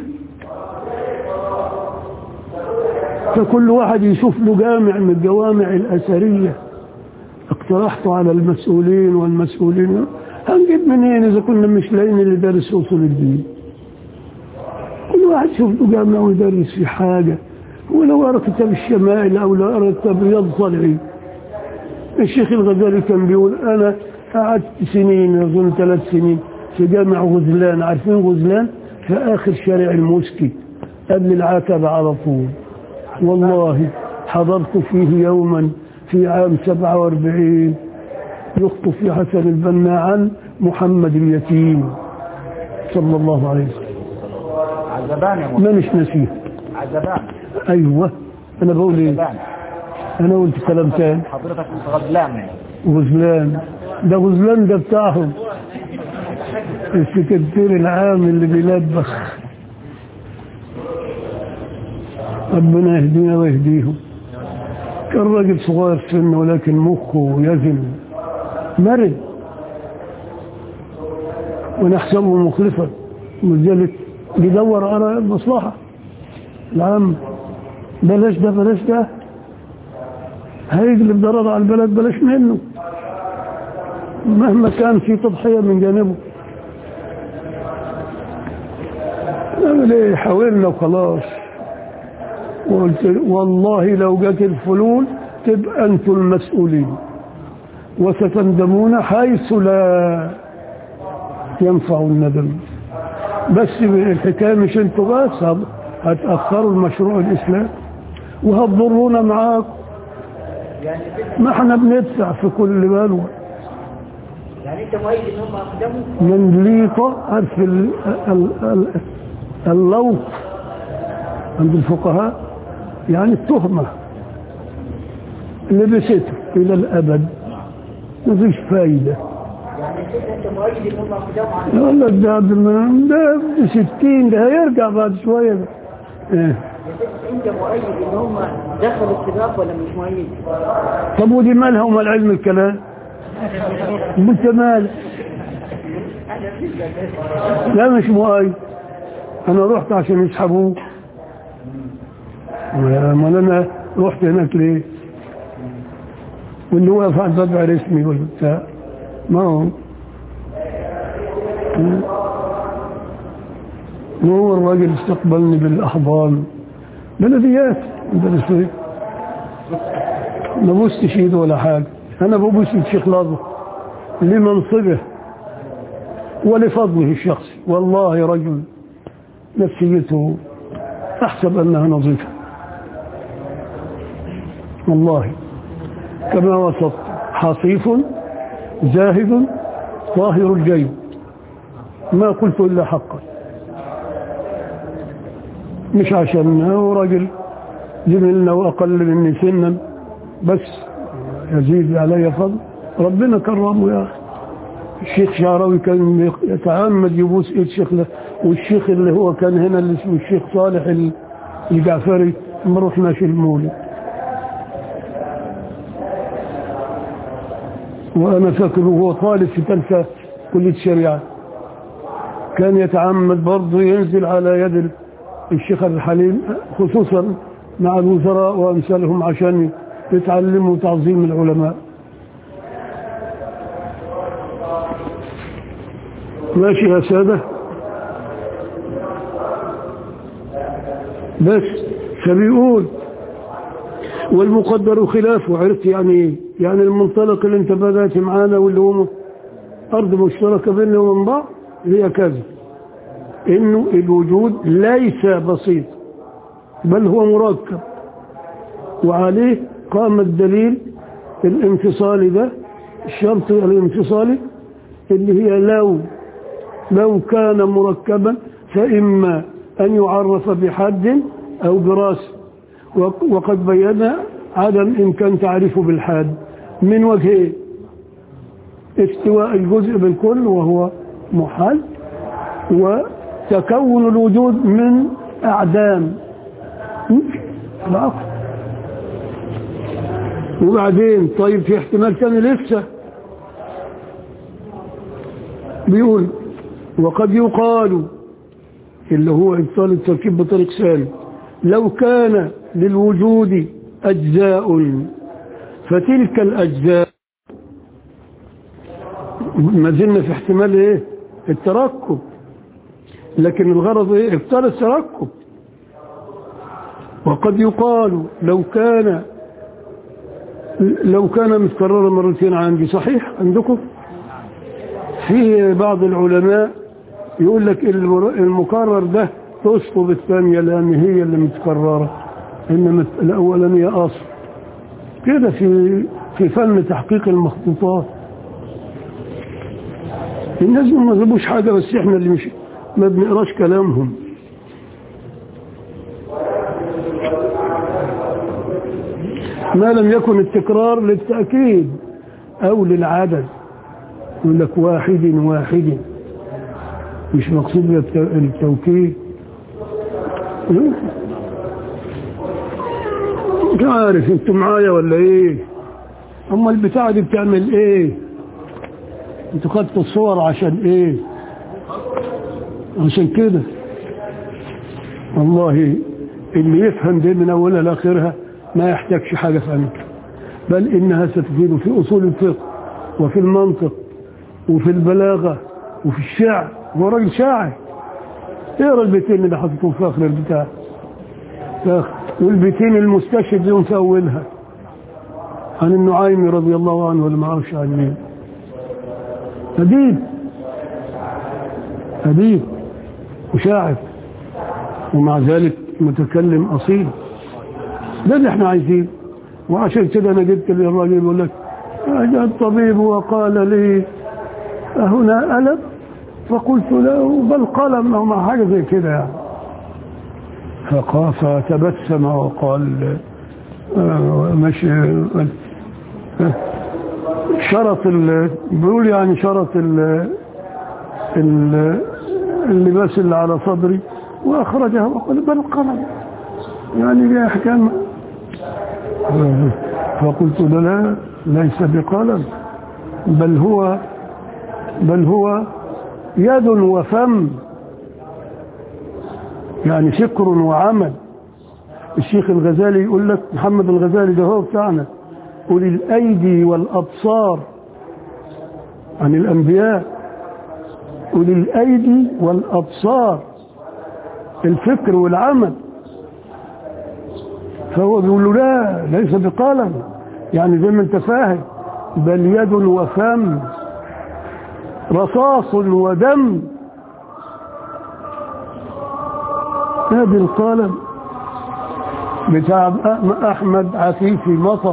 فكل واحد يشوف له جامع من الجوامع الأثرية اقترحته على المسؤولين والمسؤولين هنجيب منين إذا كنا مش لاقيين اللي دارس أصول الدين كل واحد يشوف له جامع ويدرس في حاجة ولو أرى كتاب الشمائل أو لو أرى كتاب رياض الصالحين الشيخ الغزالي كان بيقول أنا قعدت سنين أظن ثلاث سنين في جامع غزلان عارفين غزلان في آخر شارع المسكي قبل العتبة على طول والله حضرت فيه يوما في عام 47 يخطب في حسن البنا عن محمد اليتيم صلى الله عليه وسلم عزبان يا ما مولانا مش نسيه عزبان ايوه انا بقول ايه عزبان انا قلت كلام تاني حضرتك كنت غزلان غزلان ده غزلان ده بتاعهم السكرتير العام اللي بيلبخ ربنا يهدينا ويهديهم كان راجل صغير في سنه ولكن مخه يزن مرن ونحسبه مخلصا ولذلك بيدور على المصلحة العام بلاش ده بلاش ده هيجلب ضرر على البلد بلاش منه مهما كان في تضحية من جانبه نعمل ايه حاولنا وخلاص وقلت والله لو جت الفلول تبقى انتم المسؤولين وستندمون حيث لا ينفع الندم بس الحكايه مش انتوا بس هت- هتاخروا المشروع الاسلامي وهتضرونا معاكم ما احنا بندفع في كل بلوى يعني انت مؤيد ان هم اقدموا من ليطة عارف ال- ال- ال- اللوط عند الفقهاء يعني التهمة لبسته إلى الأبد مفيش فايدة يعني كده انت مؤيد ان هم اقدموا عن يقول لك ده ب- ده بستين ده هيرجع بعد شوية ده. إيه. انت مؤيد ان هم دخلوا السباق ولا مش مؤيد؟ طب ودي مالها ومال علم الكلام انت مالك لا مش مؤيد انا رحت عشان يسحبوه ما ما انا رحت هناك ليه واللي واقف على الباب عرفني والبتاع ما هو وهو الراجل استقبلني بالاحضان بلديات درس ايه ما بوستش ايده ولا حاجه انا ببوس الشيخ لازم لمنصبه ولفضله الشخصي والله رجل نفسيته احسب انها نظيفه والله كما وصفت حصيف زاهد طاهر الجيب ما قلت الا حقا مش عشان هو راجل زميلنا واقل مني سنا بس يزيد علي فضل ربنا كرمه يا اخي الشيخ شعراوي كان يتعمد يبوس ايد شيخ له والشيخ اللي هو كان هنا اللي اسمه الشيخ صالح ال- الجعفري ما رحناش المولد وانا فاكر وهو طالب في ثالثه كليه شريعه كان يتعمد برضه ينزل على يد الشيخ الحليم خصوصا مع الوزراء وامثالهم عشان يتعلموا تعظيم العلماء ماشي يا سادة بس فبيقول والمقدر خلافه عرفت يعني ايه يعني المنطلق اللي انت بدأت معانا واللي هو أرض مشتركة بيننا وبين بعض هي كذا إنه الوجود ليس بسيط بل هو مركب وعليه قام الدليل الانفصالي ده الشرط الانفصالي اللي هي لو لو كان مركبا فإما أن يعرف بحد أو براس وق- وقد بينا عدم إمكان تعريفه بالحاد من وجهين استواء الجزء بالكل وهو محال وتكون الوجود من أعدام العقل وبعدين طيب في احتمال ثاني لسه بيقول وقد يقال اللي هو إبطال التركيب بطريق ثاني لو كان للوجود أجزاء فتلك الأجزاء ما زلنا في احتمال ايه التركب لكن الغرض ايه ابطال التركب وقد يقال لو كان لو كان متكررا مرتين عندي صحيح عندكم في بعض العلماء يقول لك المر- المكرر ده تسقط الثانية لأن هي اللي متكررة إنما الأولانية أصل كده في في فن تحقيق المخطوطات الناس ما جابوش حاجة بس احنا اللي مش ما بنقراش كلامهم ما لم يكن التكرار للتأكيد أو للعدد يقول لك واحد واحد مش مقصود الت- التوكيد مش عارف انتوا معايا ولا ايه اما البتاعة دي بتعمل ايه انتوا خدتوا الصور عشان ايه عشان كده والله اللي يفهم دي من اولها لاخرها ما يحتاجش حاجة ثانية بل انها ستفيد في اصول الفقه وفي المنطق وفي البلاغة وفي الشعر هو راجل شاعر اقرا البيتين اللي حطيتهم في اخر البتاع في آخر. والبيتين المستشهد لهم في اولها عن النعيم رضي الله عنه ولا ما اعرفش عن مين أديب أديب وشاعر ومع ذلك متكلم أصيل ده اللي احنا عايزين وعشان كده انا جبت للراجل يقول لك جاء الطبيب وقال لي هنا ألم فقلت له بل قلم أو مع حاجة زي كده يعني فقال فتبسم وقال آه، مش آه، شرط ال- بيقول يعني شرط ال- ال- اللباس اللي على صدري وأخرجها وقال بل قلم يعني دي أحكام فقلت له لا ليس بقلم بل هو بل هو يد وفم يعني فكر وعمل الشيخ الغزالي يقول لك محمد الغزالي ده هو بتاعنا أولي الأيدي والأبصار عن الأنبياء أولي الأيدي والأبصار الفكر والعمل فهو بيقول له لا ليس بقلم يعني زي ما انت فاهم بل يد وفم رصاص ودم هذا القلم بتاع احمد عفيفي مطر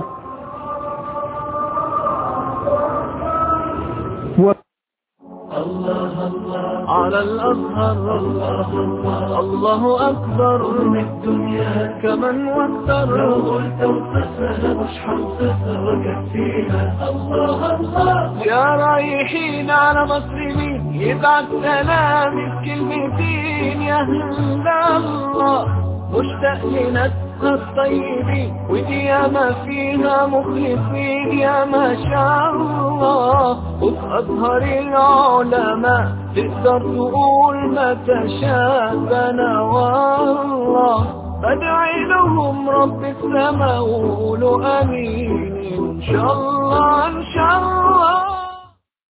و... الله الله على الأزهر الله أكبر من الدنيا كمن واكثر لو قلت وصفها مش حنصفها وكفيها الله الله يا رايحين على مسلمين يبعت سلامي بكلمتين يا هلا الله مشتاق لناسها الطيبين ودي ياما فيها مخلصين يا ما شاء الله وفي أزهر العلماء تقدر تقول ما تشاء أنا والله أدعي لهم رب السماء وقولوا أمين إن شاء الله إن شاء الله